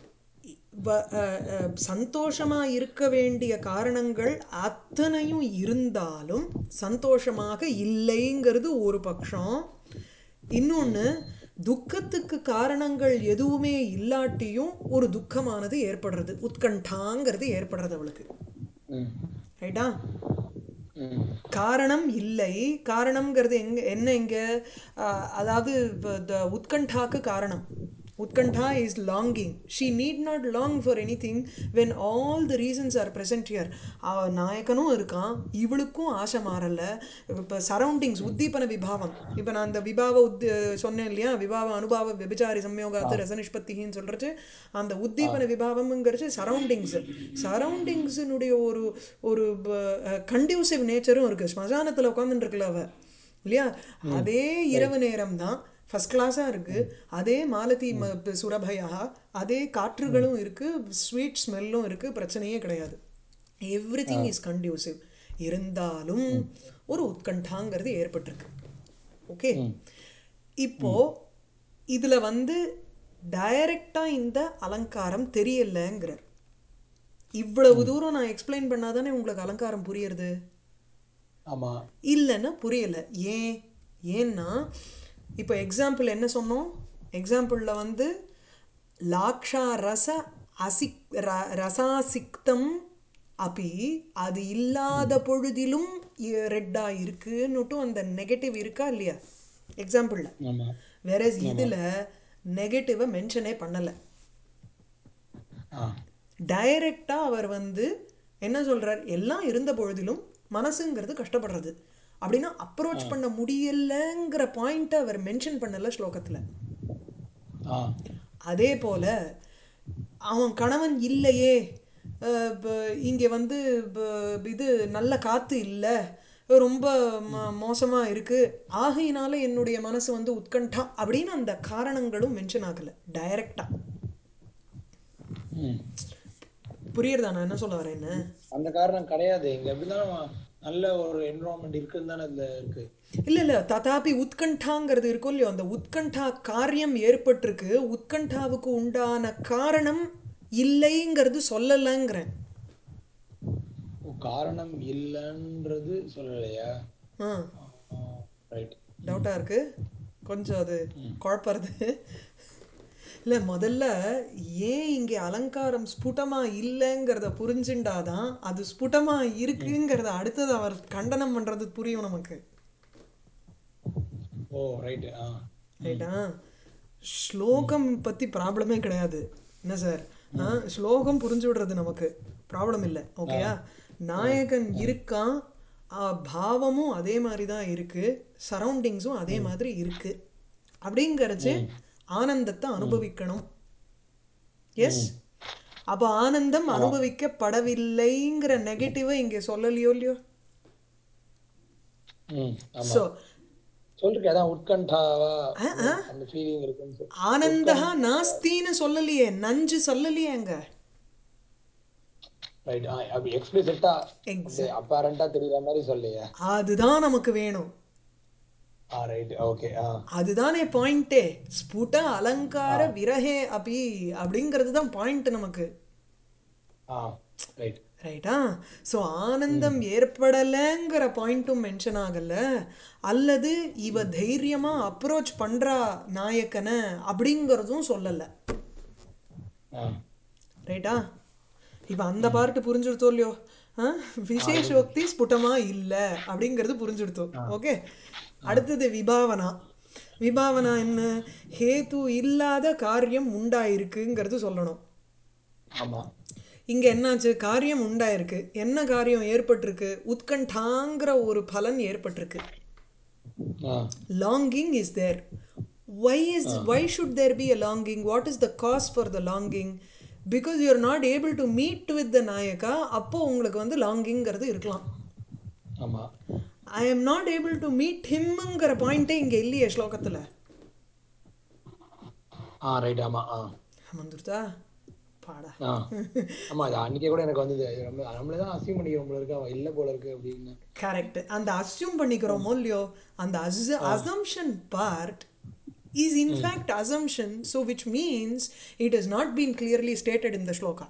வ- அஹ், அஹ், சந்தோஷமா இருக்க வேண்டிய காரணங்கள் அத்தனையும் இருந்தாலும் சந்தோஷமாக இல்லைங்கிறது ஒரு பட்சம் இன்னொன்னு துக்கத்துக்கு காரணங்கள் எதுவுமே இல்லாட்டியும் ஒரு துக்கமானது ஏற்படுறது உத்கண்டாங்கிறது ஏற்படுறது அவளுக்கு ம் ரைட்டா ம் காரணம் இல்லை காரணம்ங்கிறது எங்க என்ன இங்க ஆஹ், அதாவது இப்ப the உத்கண்டாக்கு காரணம் உத்கண்டா is longing she need not long for anything when all the reasons are present here அவ நாயகனும் இருக்கான் இவளுக்கும் ஆசை மாறல இப்போ சரௌண்டிங்ஸ் உத்தீபன விபாவம் இப்போ நான் அந்த விபாவ உத் சொன்னேன் இல்லையா விபாவ அனுபாவ விபச்சாரி சம்யோகாத்து ரசனிஷ்பத்தின்னு சொல்றது அந்த உத்தீபன விபாவம்ங்கிறது சரௌண்டிங்ஸ் சரௌண்டிங்ஸினுடைய ஒரு ஒரு கண்டியூசிவ் நேச்சரும் இருக்கு ஸ்மசானத்தில் உட்காந்துட்டு இருக்கல அவ இல்லையா அதே இரவு நேரம் தான் ஃபர்ஸ்ட் கிளாஸாக இருக்கு அதே மாலதி ம ப- சுரபயா அதே காற்றுகளும் இருக்கு ஸ்வீட் ஸ்மெல்லும் இருக்கு பிரச்சனையே கிடையாது எவ்ரி திங் இஸ் கண்டியூசிவ் இருந்தாலும் ஒரு உத்கண்டாங்கிறது ஏற்பட்டிருக்கு ஓகே இப்போ இதுல வந்து டைரக்டா இந்த அலங்காரம் தெரியலங்கிறார் இவ்வளவு தூரம் நான் எக்ஸ்பிளைன் பண்ணாதானே உங்களுக்கு அலங்காரம் புரியுறது ஆமா இல்லைன்னா புரியல ஏன் ஏன்னா இப்போ எக்ஸாம்பிள் என்ன சொன்னோம் எக்ஸாம்பிளில் வந்து லாக்ஷா ரச அசிக் ர- ரசாசிக்தம் அப்பி அது இல்லாத பொழுதிலும் ரெட்டா இருக்குன்னுட்டும் அந்த நெகட்டிவ் இருக்கா இல்லையா எக்ஸாம்பிளில் ஆமா வேறஸ் இதில் நெகட்டிவை மென்ஷனே பண்ணலை ஆ டைரக்டா அவர் வந்து என்ன சொல்றார் எல்லாம் இருந்த பொழுதிலும் மனசுங்கிறது கஷ்டப்படுறது அப்படின்னா அப்ரோச் பண்ண முடியலங்கிற பாயிண்ட்டை அவர் மென்ஷன் பண்ணல ஸ்லோகத்துல ஆ அதே போல அவன் கணவன் இல்லையே அஹ் ப- இங்க வந்து ப- இது நல்ல காத்து இல்லை ரொம்ப ம- மோசமா இருக்கு ஆகையினால என்னுடைய மனசு வந்து உத்கண்டா அப்படின்னு அந்த காரணங்களும் மென்ஷன் ஆகல டைரக்டா ம் புரியுறதா நான் என்ன சொல்ல வரேன்னு அந்த காரணம் கிடையாது இங்க எப்படிதான் நல்ல ஒரு என்விரான்மெண்ட் இருக்குன்னு தானே இதுல இருக்கு இல்ல இல்ல ததாபி உத்கண்டாங்கிறது இருக்கும் இல்லையோ அந்த உத்கண்டா காரியம் ஏற்பட்டிருக்கு உத்கண்டாவுக்கு உண்டான காரணம் இல்லைங்கிறது சொல்லலைங்கிறேன் ஓ, காரணம் இல்லைன்றது சொல்லலையா ஆ ரைட் டவுட்டா இருக்கு கொஞ்சம் அது குழப்பறது இல்ல முதல்ல ஏன் இங்கே அலங்காரம் ஸ்புடமா இல்லைங்கிறத புரிஞ்சுண்டாதான் அது ஸ்புடமா இருக்குங்கிறத அடுத்தது அவர் கண்டனம் பண்றது புரியும் நமக்கு ஓ ரைட் ஆ ரைட்டா ஸ்லோகம் பத்தி ப்ராப்ளமே கிடையாது என்ன சார் ஆ, ஸ்லோகம் புரிஞ்சு விடுறது நமக்கு ப்ராப்ளம் இல்லை ஓகேயா நாயகன் இருக்கான் ஆ, பாவமும் அதே மாதிரி தான் இருக்கு சரௌண்டிங்ஸும் அதே மாதிரி இருக்கு அப்படிங்கறச்சு ஆனந்தத்தை அனுபவிக்கணும் எஸ் அப்ப ஆனந்தம் அனுபவிக்கப்படவில்லைங்கிற நெகட்டிவை இங்க சொல்லலையோ இல்லையோ ம் ஆமா ஸோ சொல்லிருக்கேன் அதான் உட்கண்டாவா அந்த ஃபீலிங் இருக்குன்னு சொல்லி ஆனந்தா நாஸ்தின்னு சொல்லலையே நஞ்சு சொல்லலையே அங்க ரைட் அப்படி எக்ஸ்பிளிசிட்டா Exact. அப்பேரண்டா தெரியற மாதிரி சொல்லையா அதுதான் நமக்கு வேணும் ஆ ரைட் ஓகே ஆ அதுதானே பாயிண்டே ஸ்புட அலங்கார விரஹே அபி அப்படிங்கிறது தான் பாயிண்ட் நமக்கு ஆ ரைட் ரைட்டா ஸோ ஆனந்தம் ஏற்படலைங்கிற பாயிண்ட்டும் மென்ஷன் ஆகல அல்லது இவ தைரியமா அப்ரோச் பண்றா நாயக்கனை அப்படிங்கிறதும் சொல்லலை ஆ ரைட்டா இப்போ அந்த பார்ட் புரிஞ்சுடுத்தோ இல்லையோ ஆ? விசேஷோக்தி ஸ்புட்டமா இல்லை அப்படிங்கிறது புரிஞ்சுடுத்தோம் ஓகே அடுத்தது விபாவனா விபாவனா என்ன ஹேது இல்லாத காரியம் உண்டாயிருக்குங்கிறது சொல்லணும் ஆமா இங்க என்னாச்சு காரியம் உண்டாயிருக்கு என்ன காரியம் ஏற்பட்டிருக்கு உத்கண்டாங்கிற ஒரு பலன் ஏற்பட்டிருக்கு ஆ longing is there why is why should there be a longing what is the cause for the longing because you are not able to meet with the நாயகா அப்போ உங்களுக்கு வந்து லாங்கிங்கிறது இருக்கலாம் ஆமா I am not able to meet ஹிம்ங்கிற பாயிண்டே இங்கே இல்லையே ஸ்லோகத்தில் ஆ ரைட் ஆமா ஆ வந்துருதா பாடா ஆ ஆமா அது அன்னைக்கே கூட எனக்கு வந்து நம்ம நம்மளே தான் அசியம் பண்ணிக்கிறோம் போல இருக்கு அவன் இல்ல போல இருக்கு அப்படின்னு கரெக்ட் அந்த அஸ்யூம் பண்ணிக்கிறோமோ இல்லையோ அந்த as assumption part is in fact assumption so which means it is not been clearly stated in the shloka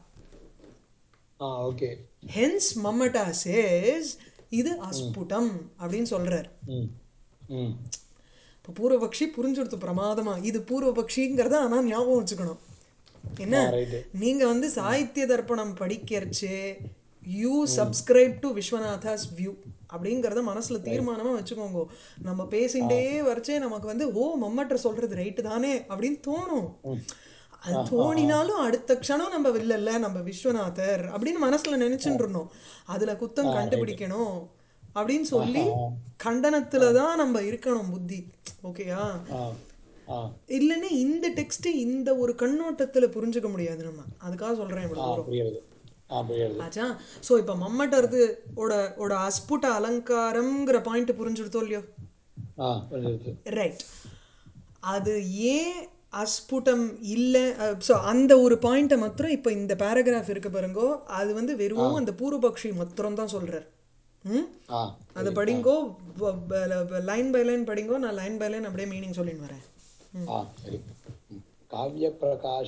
ah okay hence Mammata says இது அஸ்புடம் அப்படின்னு சொல்றார் ம் ம் இப்போ பூர்வபக்ஷி புரிஞ்சுடுத்து பிரமாதமா இது பூர்வபக்ஷிங்கிறத ஆனால் ஞாபகம் வச்சுக்கணும் என்ன ஆ ரைட்டு நீங்க வந்து சாகித்ய தர்ப்பணம் படிக்கிறச்சே you subscribe to Vishwanatha's view அப்படிங்கிறத மனசுல தீர்மானமா வச்சுக்கோங்க நம்ம பேசிண்டே வரைச்சே நமக்கு வந்து ஓ மம்மட்ட சொல்றது ரைட்டு தானே அப்படின்னு தோணும் அது தோணினாலும் அடுத்த க்ஷணம் நம்ம இல்லைல்ல நம்ம விஸ்வநாதர் அப்படின்னு மனசுல நினைச்சுட்டு இருந்தோம் அதுல குத்தம் கண்டுபிடிக்கணும் அப்படின்னு சொல்லி கண்டனத்துல தான் நம்ம இருக்கணும் புத்தி ஓகேயா ஆ ஆ இல்லைன்னா இந்த டெக்ஸ்ட் இந்த ஒரு கண்ணோட்டத்துல புரிஞ்சுக்க முடியாது நம்ம அதுக்காக சொல்றேன் ஆ இவ்வளவு தூரம் புரியுது ஆ புரியுது ஆச்சா ஸோ இப்போ மம்மட்டர்து ஓட ஓட அஸ்புட அலங்காரம்ங்கிற பாயிண்ட் புரிஞ்சுடுத்தோ இல்லையோ ஆ புரியுது ரைட் அது ஏன் அஸ்புடம் இல்லை ஸோ அந்த ஒரு பாயிண்ட்டை மாத்திரம் இப்போ இந்த பேராகிராஃப் இருக்கு பாருங்கோ அது வந்து வெறும் அந்த பூர்வபக்ஷி மாத்திரம் தான் சொல்றார் ம் ஆ அதை படிங்கோ லைன் பை லைன் படிங்கோ நான் லைன் பை லைன் அப்படியே மீனிங் சொல்லின்னு வரேன் आ सरि काव्यप्रकाश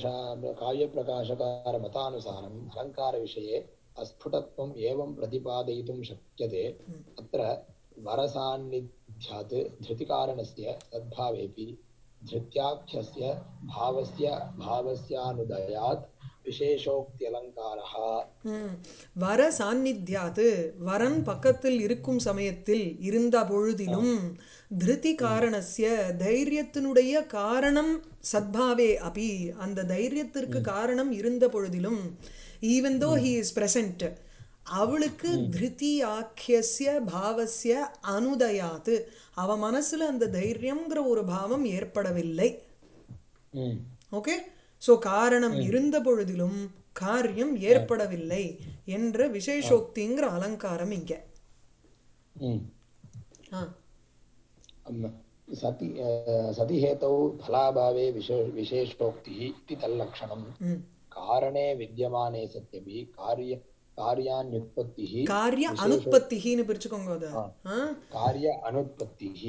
काव्यप्रकाशकारमतानुसारम् अलङ्कारविषये अस्फुटत्वम् एवं प्रतिपादयितुं शक्यते अत्र वरसान्निध्यात् धृतिकारणस्य सद्भावेऽपि धृत्याख्यस्य भावस्य भावस्यानुदयात् विशेषोक्त्यलङ्कारः ம். வர சாநித்தியாது வரன் பக்கத்தில் இருக்கும் சமயத்தில் இருந்த பொழுதிலும் திருதி காரணஸ்ய தைரியத்தினுடைய காரணம் சத்பாவே அபி அந்த தைரியத்திற்கு காரணம் இருந்த பொழுதிலும் even though he is present அவளுக்கு திருதி ஆக்கியஸ்ய பாவஸ்ய அனுதயாத்து அவ மனசுல அந்த தைரியம்ங்கிற ஒரு பாவம் ஏற்படவில்லை ம் ஓகே ஸோ காரணம் இருந்த பொழுதிலும் காரியம் ஏற்படவில்லை என்ற விசேஷோக்திங்கிற அலங்காரம் இங்க ம் ஆ अम् सति अ, सति हेतौ फलाभावे विशे विशेषोक्तिः इति तल्लक्षणम् ம் कारणे विद्यमाने सत्यपि कार्य कार्यान्युत्पत्तिः காரிய அனுத்பத்தின்னு பிரிச்சுக்கோங்க அத ஆ कार्य अनुत्पत्तिः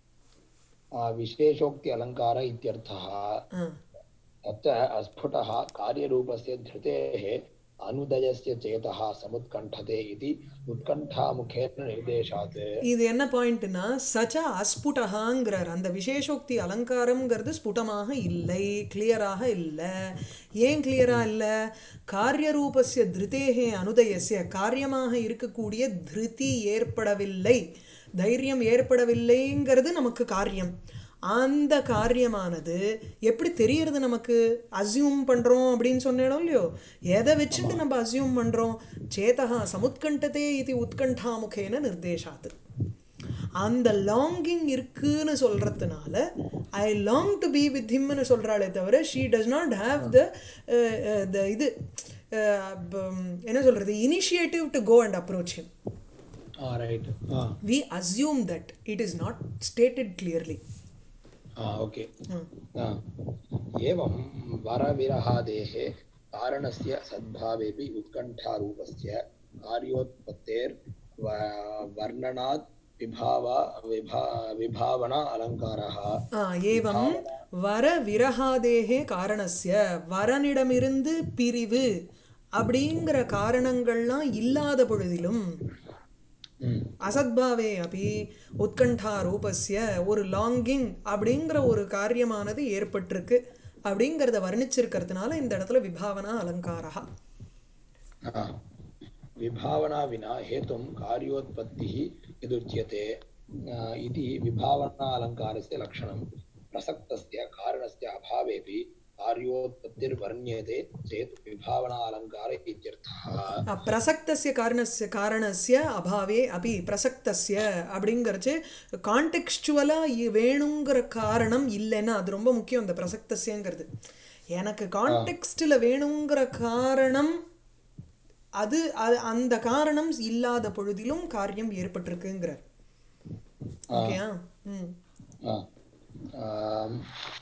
अ, विशेषोक्ति अलङ्कार इत्यर्थः ஆ तत्र अस्फुटः कार्यरूपस्य धृतेः अनुदयस्य चेतः समुत्कण्ठते इति उत्कण्ठामुखेन निर्देशात् இது என்ன பாயிண்ட்னா சச்ச அஸ்புடகாங்கிறார் அந்த விசேஷோக்தி அலங்காரம்ங்கிறது ஸ்புடமாக இல்லை கிளியராக இல்லை ஏன் கிளியரா இல்லை காரியரூபஸ்ய திருதேகே அனுதயஸ்ய காரியமாக இருக்கக்கூடிய திருதி ஏற்படவில்லை தைரியம் ஏற்படவில்லைங்கிறது நமக்கு காரியம் அந்த காரியமானது எப்படி தெரியறது நமக்கு அசியூம் பண்றோம் அப்படின்னு சொன்னேனோ இல்லையோ எதை வச்சுட்டு நம்ம அசியூம் பண்றோம் சேதகா சமுத்கண்டதே இது உத்கண்டாமுகேன நிர்தேசாத்து அந்த லாங்கிங் இருக்குன்னு சொல்றதுனால I long to be with ஹிம்னு சொல்றாளே தவிர she does not have the the இது அஹ், ப- என்ன சொல்றது initiative to go and approach him ah right ah we assume that it is not stated clearly ah okay ah, एवं वरविरहादेः कारणस्य सद्भावेऽपि उत्कण्ठारूपस्य कार्योत्पत्तेर् व- वर्णनात् विभावा विभा विभावना अलङ्कारः ஆ, ஏவம் வர விரகாதேகே காரணஸ்ய வரனிடமிருந்து பிரிவு அப்படிங்கிற காரணங்கள்லாம் இல்லாத பொழுதிலும் ம், அசத்பாவே அபி உத்கண்டா ரூபஸ்ய ஒரு லாங்கிங் அப்படிங்கிற ஒரு காரியமானது ஏற்பட்டிருக்கு அப்படிங்கிறத வர்ணிச்சிருக்கிறதுனால இந்த இடத்துல விபாவனா அலங்காரா हा। विभावना विना हेतुं कार्योत्पत्तिः यदुच्यते अ, इति विभावना अलङ्कारस्य लक्षणं प्रसक्तस्य कारणस्य अभावेपि कार्योत्पत्तिर्वर्ण्यते चेत् विभावना अलङ्कार इत्यर्थः அ, பிரசக்தஸ்ய காரணஸ்ய காரணஸ்ய அபாவே அபி பிரசக்தஸ்ய அப்படிங்கிறச்சு கான்டெக்ஸ்டுவலாக வேணுங்கிற காரணம் இல்லைன்னா அது ரொம்ப முக்கியம் இந்த பிரசக்தஸ்யங்கிறது எனக்கு கான்டெக்ஸ்டில் வேணுங்கிற காரணம் அது அ- அந்த காரணம் இல்லாத பொழுதிலும் காரியம் ஏற்பட்டிருக்குங்கிறார் ஓகேயா ம் अ, आम्,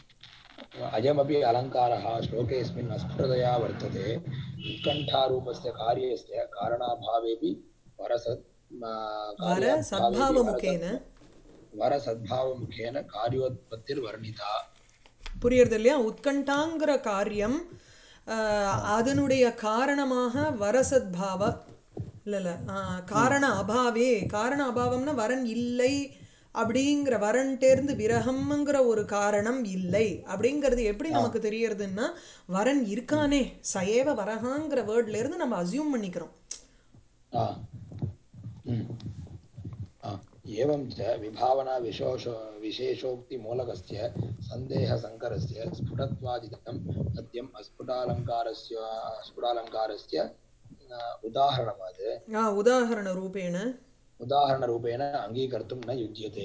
अयमपि अलङ्कारः श्लोकेऽस्मिन् अस्फुटतया वर्तते उत्कण्ठारूपस्य कार्यस्य कारणाभावेपि वरसत् आ, வர कार्याभावेपि சத்பாவமுகேன वरसत्- वरसद्भावमुखेन कार्योत्पत्तिर्वर्णिता புரியுறது இல்லையா உத்கண்டாங்கிற காரியம் ஆஹ், அதனுடைய காரணமாக வரசத்பாவ இல்லை இல்லை காரண அபாவே காரண அபாவம்னா வரன் இல்லை அப்படிங்கிற வரன்ட்டேர்ந்து விரகம்ங்கிற ஒரு காரணம் இல்லை அப்படிங்கிறது எப்படி நமக்கு தெரியறதுன்னா வரன் இருக்கானே சயேவ வரகாங்கிற வேர்ட்ல இருந்து நம்ம அசியூம் பண்ணிக்கிறோம் आ, हम्म, आ, एवं च विभावना विशोष विशेषोक्तिमूलकस्य सन्देहसङ्करस्य स्फुटत्वादिदं पद्यम् अस्फुटालङ्कारस्य स्फुटालङ्कारस्य आ, उदाहरणवत् ஆஹ், உதாகரண ரூபேண उदाहरणरूपेण अङ्गीकर्तुं न युज्यते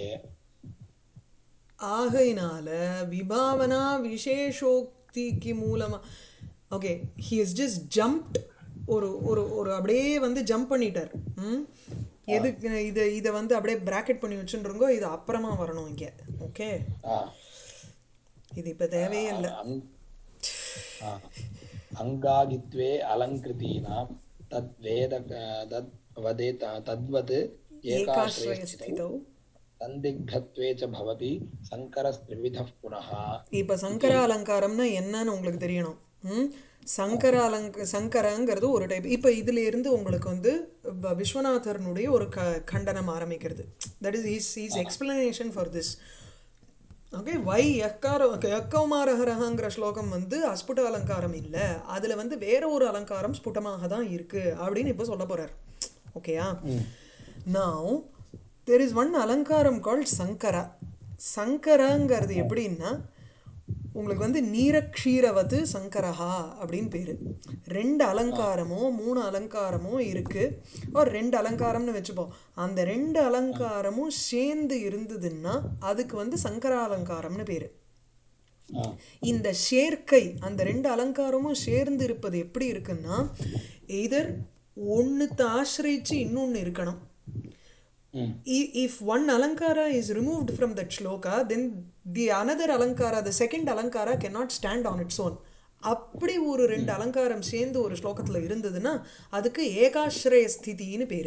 ஆகையினால விபாவனா விசேஷோக்திக்கு மூலமா okay he is just jumped ஒரு ஒரு ஒரு அப்படியே வந்து ஜம்ப் பண்ணிட்டார் ம் எதுக்கு இதை இதை வந்து அப்படியே பிராக்கெட் பண்ணி வச்சுருங்கோ இது அப்புறமா வரணும் இங்கே ஓகே आ, இது இப்போ தேவையே இல்லை अङ् आ, अङ्गादित्वे अलङ्कृतीनां तद्वेद तद् वदेत तद्वत् एकाश्रयस्थितौ ஏகாஸ்ரயஸ்திதோ सन्दिग्धत्वे च भवति सङ्करस्त्रिविधः पुनः இப்போ சங்கர அலங்காரம்னா என்னன்னு உங்களுக்கு தெரியணும் ம் சங்கர அலங்க சங்கரங்கிறது ஒரு டைப் இப்போ இதுல இருந்து உங்களுக்கு வந்து ப- விஸ்வநாதர்னுடைய ஒரு க கண்டனம் ஆரம்பிக்கிறது that is is is explanation for this okay why எக்கார எக்கௌமாரஹரஹங்கிற ஸ்லோகம் வந்து அஸ்புட அலங்காரம் இல்லை அதில் வந்து வேற ஒரு அலங்காரம் ஸ்புடமாக தான் இருக்கு அப்படின்னு இப்போ சொல்ல போறார் ஓகேயா நான் தெர் இஸ் ஒன் அலங்காரம் கால்ட் சங்கரா சங்கரங்கிறது எப்படின்னா உங்களுக்கு வந்து நீரக்ஷீரவது சங்கரஹா அப்படின்னு பேர் ரெண்டு அலங்காரமோ மூணு அலங்காரமோ இருக்கு ஒரு ரெண்டு அலங்காரம்னு வச்சுப்போம் அந்த ரெண்டு அலங்காரமும் சேர்ந்து இருந்ததுன்னா அதுக்கு வந்து சங்கர அலங்காரம்னு பேர் आ, இந்த சேர்க்கை அந்த ரெண்டு அலங்காரமும் சேர்ந்து இருப்பது எப்படி இருக்குன்னா எதர் ஒன்றுத்தை ஆசிரியிச்சு இன்னொன்று இருக்கணும் mm, I- if one alankara is removed from that shloka then the another alankara the second alankara cannot stand on its own அப்படி ஒரு ரெண்டு அலங்காரம் சேர்ந்து ஒரு ஸ்லோகத்துல இருந்ததுன்னா அதுக்கு ஏகாஸ்ரய ஸ்திதின்னு பேரு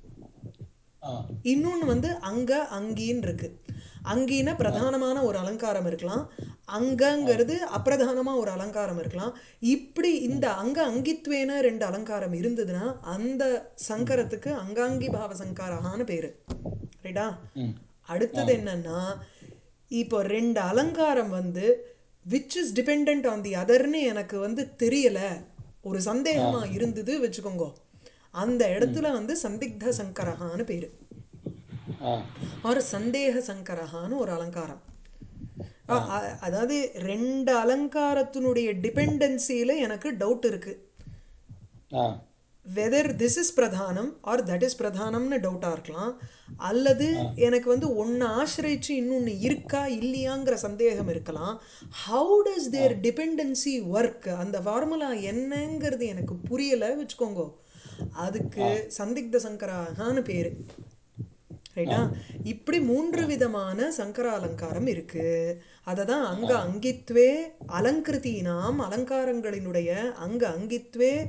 आ, இன்னொன்று வந்து அங்க அங்கின்னு இருக்கு அங்கின்னா பிரதானமான ஒரு அலங்காரம் இருக்கலாம் அங்கங்கிறது அப்பிரதானமா ஒரு அலங்காரம் இருக்கலாம் இப்படி இந்த அங்க அங்கித்வேன ரெண்டு அலங்காரம் இருந்ததுன்னா அந்த சங்கரத்துக்கு அங்காங்கி பாவ சங்காரகான்னு பேரு ரைட்டா mm, அடுத்தது என்னன்னா இப்போ ரெண்டு அலங்காரம் வந்து which is depend on the அதர்னு எனக்கு வந்து தெரியல ஒரு சந்தேகமா இருந்தது வச்சுக்கோங்க அந்த இடத்துல வந்து சந்திக்த சங்கரஹான்னு பேரு आ, ஒரு சந்தேக சங்கரஹான்னு ஒரு அலங்காரம் அ- அ- அதாவது ரெண்டு அலங்காரத்தினுடைய டிபெண்டன்சியில் எனக்கு டவுட் இருக்கு आ, வெதர் திஸ் இஸ் பிரதானம் ஆர் தட் இஸ் பிரதானம்னு டவுட்டாக இருக்கலாம் அல்லது எனக்கு வந்து ஒன்று ஆசிரியிச்சு இன்னொன்று இருக்கா இல்லையாங்கிற சந்தேகம் இருக்கலாம் how does there dependency work அந்த ஃபார்முலா என்னங்கிறது எனக்கு புரியலை வச்சுக்கோங்க அதுக்கு சந்திக்த சங்கராகான்னு பேர் ரைட்டா இப்படி மூன்று விதமான சங்கர அலங்காரம் இருக்கு அதை தான் அங்க அங்கித்வே அலங்கிருத்தீனாம் அலங்காரங்களினுடைய அங்க அங்கித்வே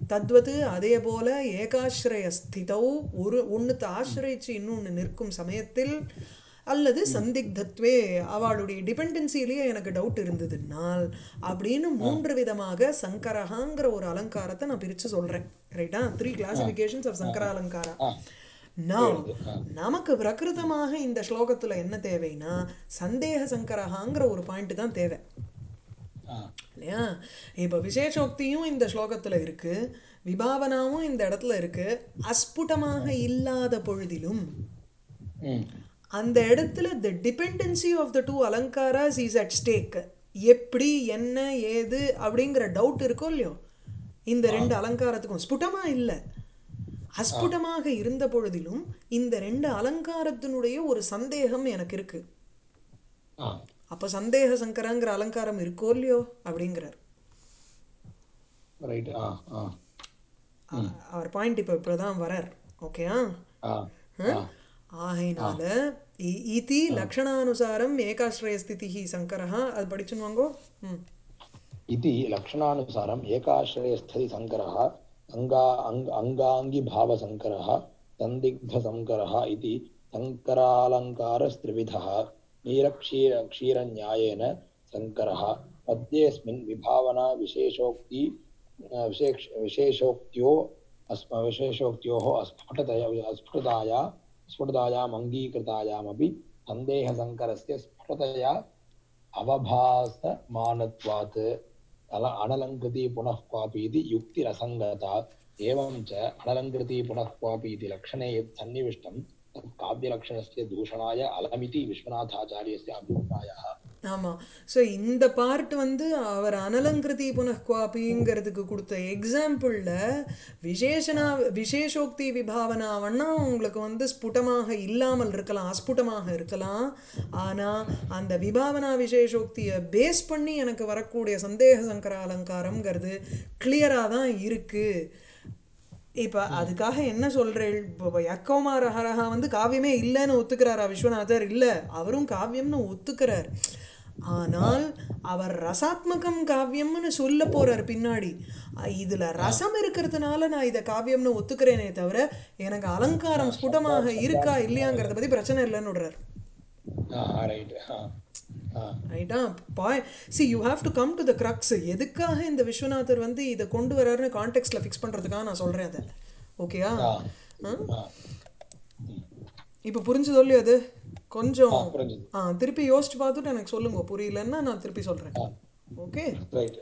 தத்வத்து அதே போல ஏகாஸ்ரய ஸ்திதௌ ஒரு ஒன்றுத்தை ஆசிரியச்சு இன்னொன்று நிற்கும் சமயத்தில் அல்லது சந்திக்தத்வே அவளுடைய டிபெண்டன்சிலேயே எனக்கு டவுட் இருந்ததுனால் அப்படின்னு மூன்று விதமாக சங்கரஹாங்கிற ஒரு அலங்காரத்தை நான் பிரித்து சொல்கிறேன் ரைட்டா த்ரீ கிளாசிஃபிகேஷன்ஸ் ஆஃப் சங்கர அலங்காரா Now, நமக்கு பிரகிருதமாக இந்த ஸ்லோகத்துல என்ன தேவைன்னா சந்தேக சங்கரஹாங்கிற ஒரு பாயிண்ட் தான் தேவை ஆ இல்லையா இப்போ விசேஷோக்தியும் இந்த ஸ்லோகத்துல இருக்கு விபாவனாவும் இந்த இடத்துல இருக்கு அஸ்புடமாக இல்லாத பொழுதிலும் ம் அந்த இடத்துல the dependency of the two அலங்காராஸ் இஸ் அட் ஸ்டேக் எப்படி என்ன ஏது அப்படிங்கிற டவுட் இருக்கோ இல்லையோ இந்த ரெண்டு அலங்காரத்துக்கும் ஸ்புடமா இல்லை அஸ்புடமாக இருந்த பொழுதிலும் இந்த ரெண்டு அலங்காரத்தினுடைய ஒரு சந்தேகம் எனக்கு இருக்கு ஆ அப்ப சந்தேக சங்கரங்கிற அலங்காரம் இருக்கோ இல்லையோ அப்படிங்கிறார் ரைட் ஆ ஆ அ- அவர் பாயிண்ட் இப்போ இப்போதான் வரார் ஓகேயா ஆ ஆ ஆகையினால இ- இதி லக்ஷணானுசாரம் ஏகாஸ்ரயஸ்திதிஹி சங்கரः அது படிச்சுன்னு வாங்கோ ம் इति लक्षणानुसारम् एकाश्रयस्थति सङ्करः अङ्गा अङ्ग अङ्गाङ्गिभावसङ्करः सन्दिग्धसङ्करः इति सङ्करालङ्कारस्त्रिविधः नीरक्षीर क्षीरन्यायेन सङ्करः पद्येऽस्मिन् विभावना विशेषोक्ति अ, विशेष विशेषोक्त्यो अस्म विशेषोक्त्योः अस्फुटतया अस्फुटताया स्फुटतायाम् अङ्गीकृतायामपि सन्देहसङ्करस्य स्फुटतया अवभासमानत्वात् अल अनलङ्कृति पुनः क्वापि इति युक्तिरसङ्गता एवं च अनलङ्कृति पुनः क्वापि इति लक्षणे यत् सन्निविष्टं तत् काव्यलक्षणस्य दूषणाय अलमिति विश्वनाथाचार्यस्य अभिप्रायः ஆமா ஸோ இந்த பார்ட் வந்து அவர் அனலங்கிருதி புனഃகுவாப்பிங்கிறதுக்கு கொடுத்த எக்ஸாம்பிளில் விசேஷனா விசேஷோக்தி விபாவனாவன்னா உங்களுக்கு வந்து ஸ்புடமாக இல்லாமல் இருக்கலாம் அஸ்புடமாக இருக்கலாம் ஆனால் அந்த விபாவனா விசேஷோக்தியை பேஸ் பண்ணி எனக்கு வரக்கூடிய சந்தேக சங்கர அலங்காரம்ங்கிறது கிளியராக தான் இருக்குது இப்போ அதுக்காக என்ன சொல்கிறேன் இப்போ யக்கோமார ஹரஹா வந்து காவியமே இல்லைன்னு ஒத்துக்கிறாரா விஸ்வநாதர் இல்லை அவரும் காவியம்னு ஒத்துக்கிறார் ஆனால் அவர் ரசாத்மகம் காவியம்னு சொல்ல போறார் பின்னாடி அஹ் இதுல ரசம் இருக்கிறதுனால நான் இதை காவியம்னு ஒத்துக்கிறேனே தவிர எனக்கு அலங்காரம் ஸ்புடமாக இருக்கா இல்லையாங்கிறத பத்தி பிரச்சனை இல்லைன்னு விடுறார் ரைட் ரைட்டா by see you have to come to the crux எதுக்காக இந்த விஸ்வநாதர் வந்து இதை கொண்டு வர்றாருன்னு கான்டெக்ட்ல ஃபிக்ஸ் பண்றதுக்காக நான் சொல்றேன் அதை ஓகேயா இப்போ புரிஞ்சதோ இல்லையோ அது கொஞ்சம் புரிஞ்சுது ஆ திருப்பி யோசிச்சு பார்த்துட்டு எனக்கு சொல்லுங்க புரியலன்னா நான் திருப்பி சொல்றேன் ஓகே ரைட்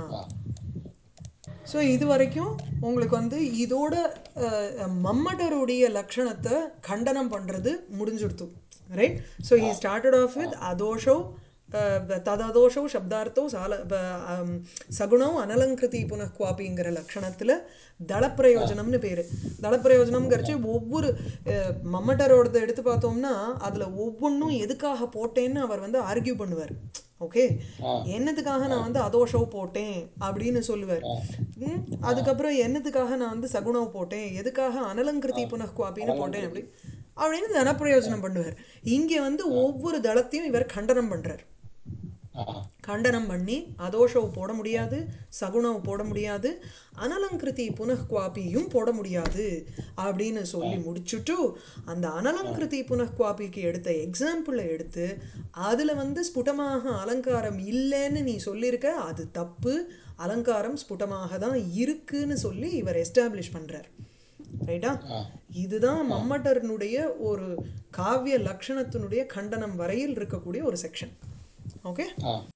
ஸோ இது வரைக்கும் உங்களுக்கு வந்து இதோட அஹ், மம்மட்டருடைய லக்ஷணத்தை கண்டனம் பண்ணுறது முடிஞ்சுடுத்து right so he started off with அதோஷௌ அஹ், தததோஷௌ சப்தார்த்தோ சால ப- அம், சகுணௌ அனலங்கிருதி புனః குவாப்பிங்கிற லக்ஷணத்தில் தளப்பிரயோஜனம்னு பேர் தளப்பிரயோஜனம்ங்கிறச்சு ஒவ்வொரு அஹ், மம்மட்டரோடதை எடுத்து பார்த்தோம்னா அதில் ஒவ்வொன்றும் எதுக்காக போட்டேன்னு அவர் வந்து ஆர்கியூ பண்ணுவார் ஓகே என்னத்துக்காக நான் வந்து அதோஷவ் போட்டேன் அப்படின்னு சொல்லுவார் ம், அதுக்கப்புறம் என்னத்துக்காக நான் வந்து சகுணவ் போட்டேன் எதுக்காக அனலங்கிருதி புனഃகுவாப்பின்னு போட்டேன் அப்படி அப்படின்னு தனப்பிரயோஜனம் பண்ணுவார் இங்கே வந்து ஒவ்வொரு தளத்தையும் இவர் கண்டனம் பண்றார் கண்டனம் பண்ணி அதோஷவ் போட முடியாது சகுணவ் போட முடியாது அனலங்கிருதி புனഃகுவாப்பியும் போட முடியாது அப்படின்னு சொல்லி முடிச்சுட்டு அந்த அனலங்கிருதி புனഃகுவாப்பிக்கு எடுத்த எக்ஸாம்பிளை எடுத்து அதில் வந்து ஸ்புடமாக அலங்காரம் இல்லைன்னு நீ சொல்லியிருக்க அது தப்பு அலங்காரம் ஸ்புடமாக தான் இருக்குன்னு சொல்லி இவர் எஸ்டாப்ளிஷ் பண்றார் ரைட்டா இதுதான் மம்மட்டர்னுடைய ஒரு காவிய லக்ஷணத்தினுடைய கண்டனம் வரையில் இருக்கக்கூடிய ஒரு செக்ஷன் ஓகே ஆ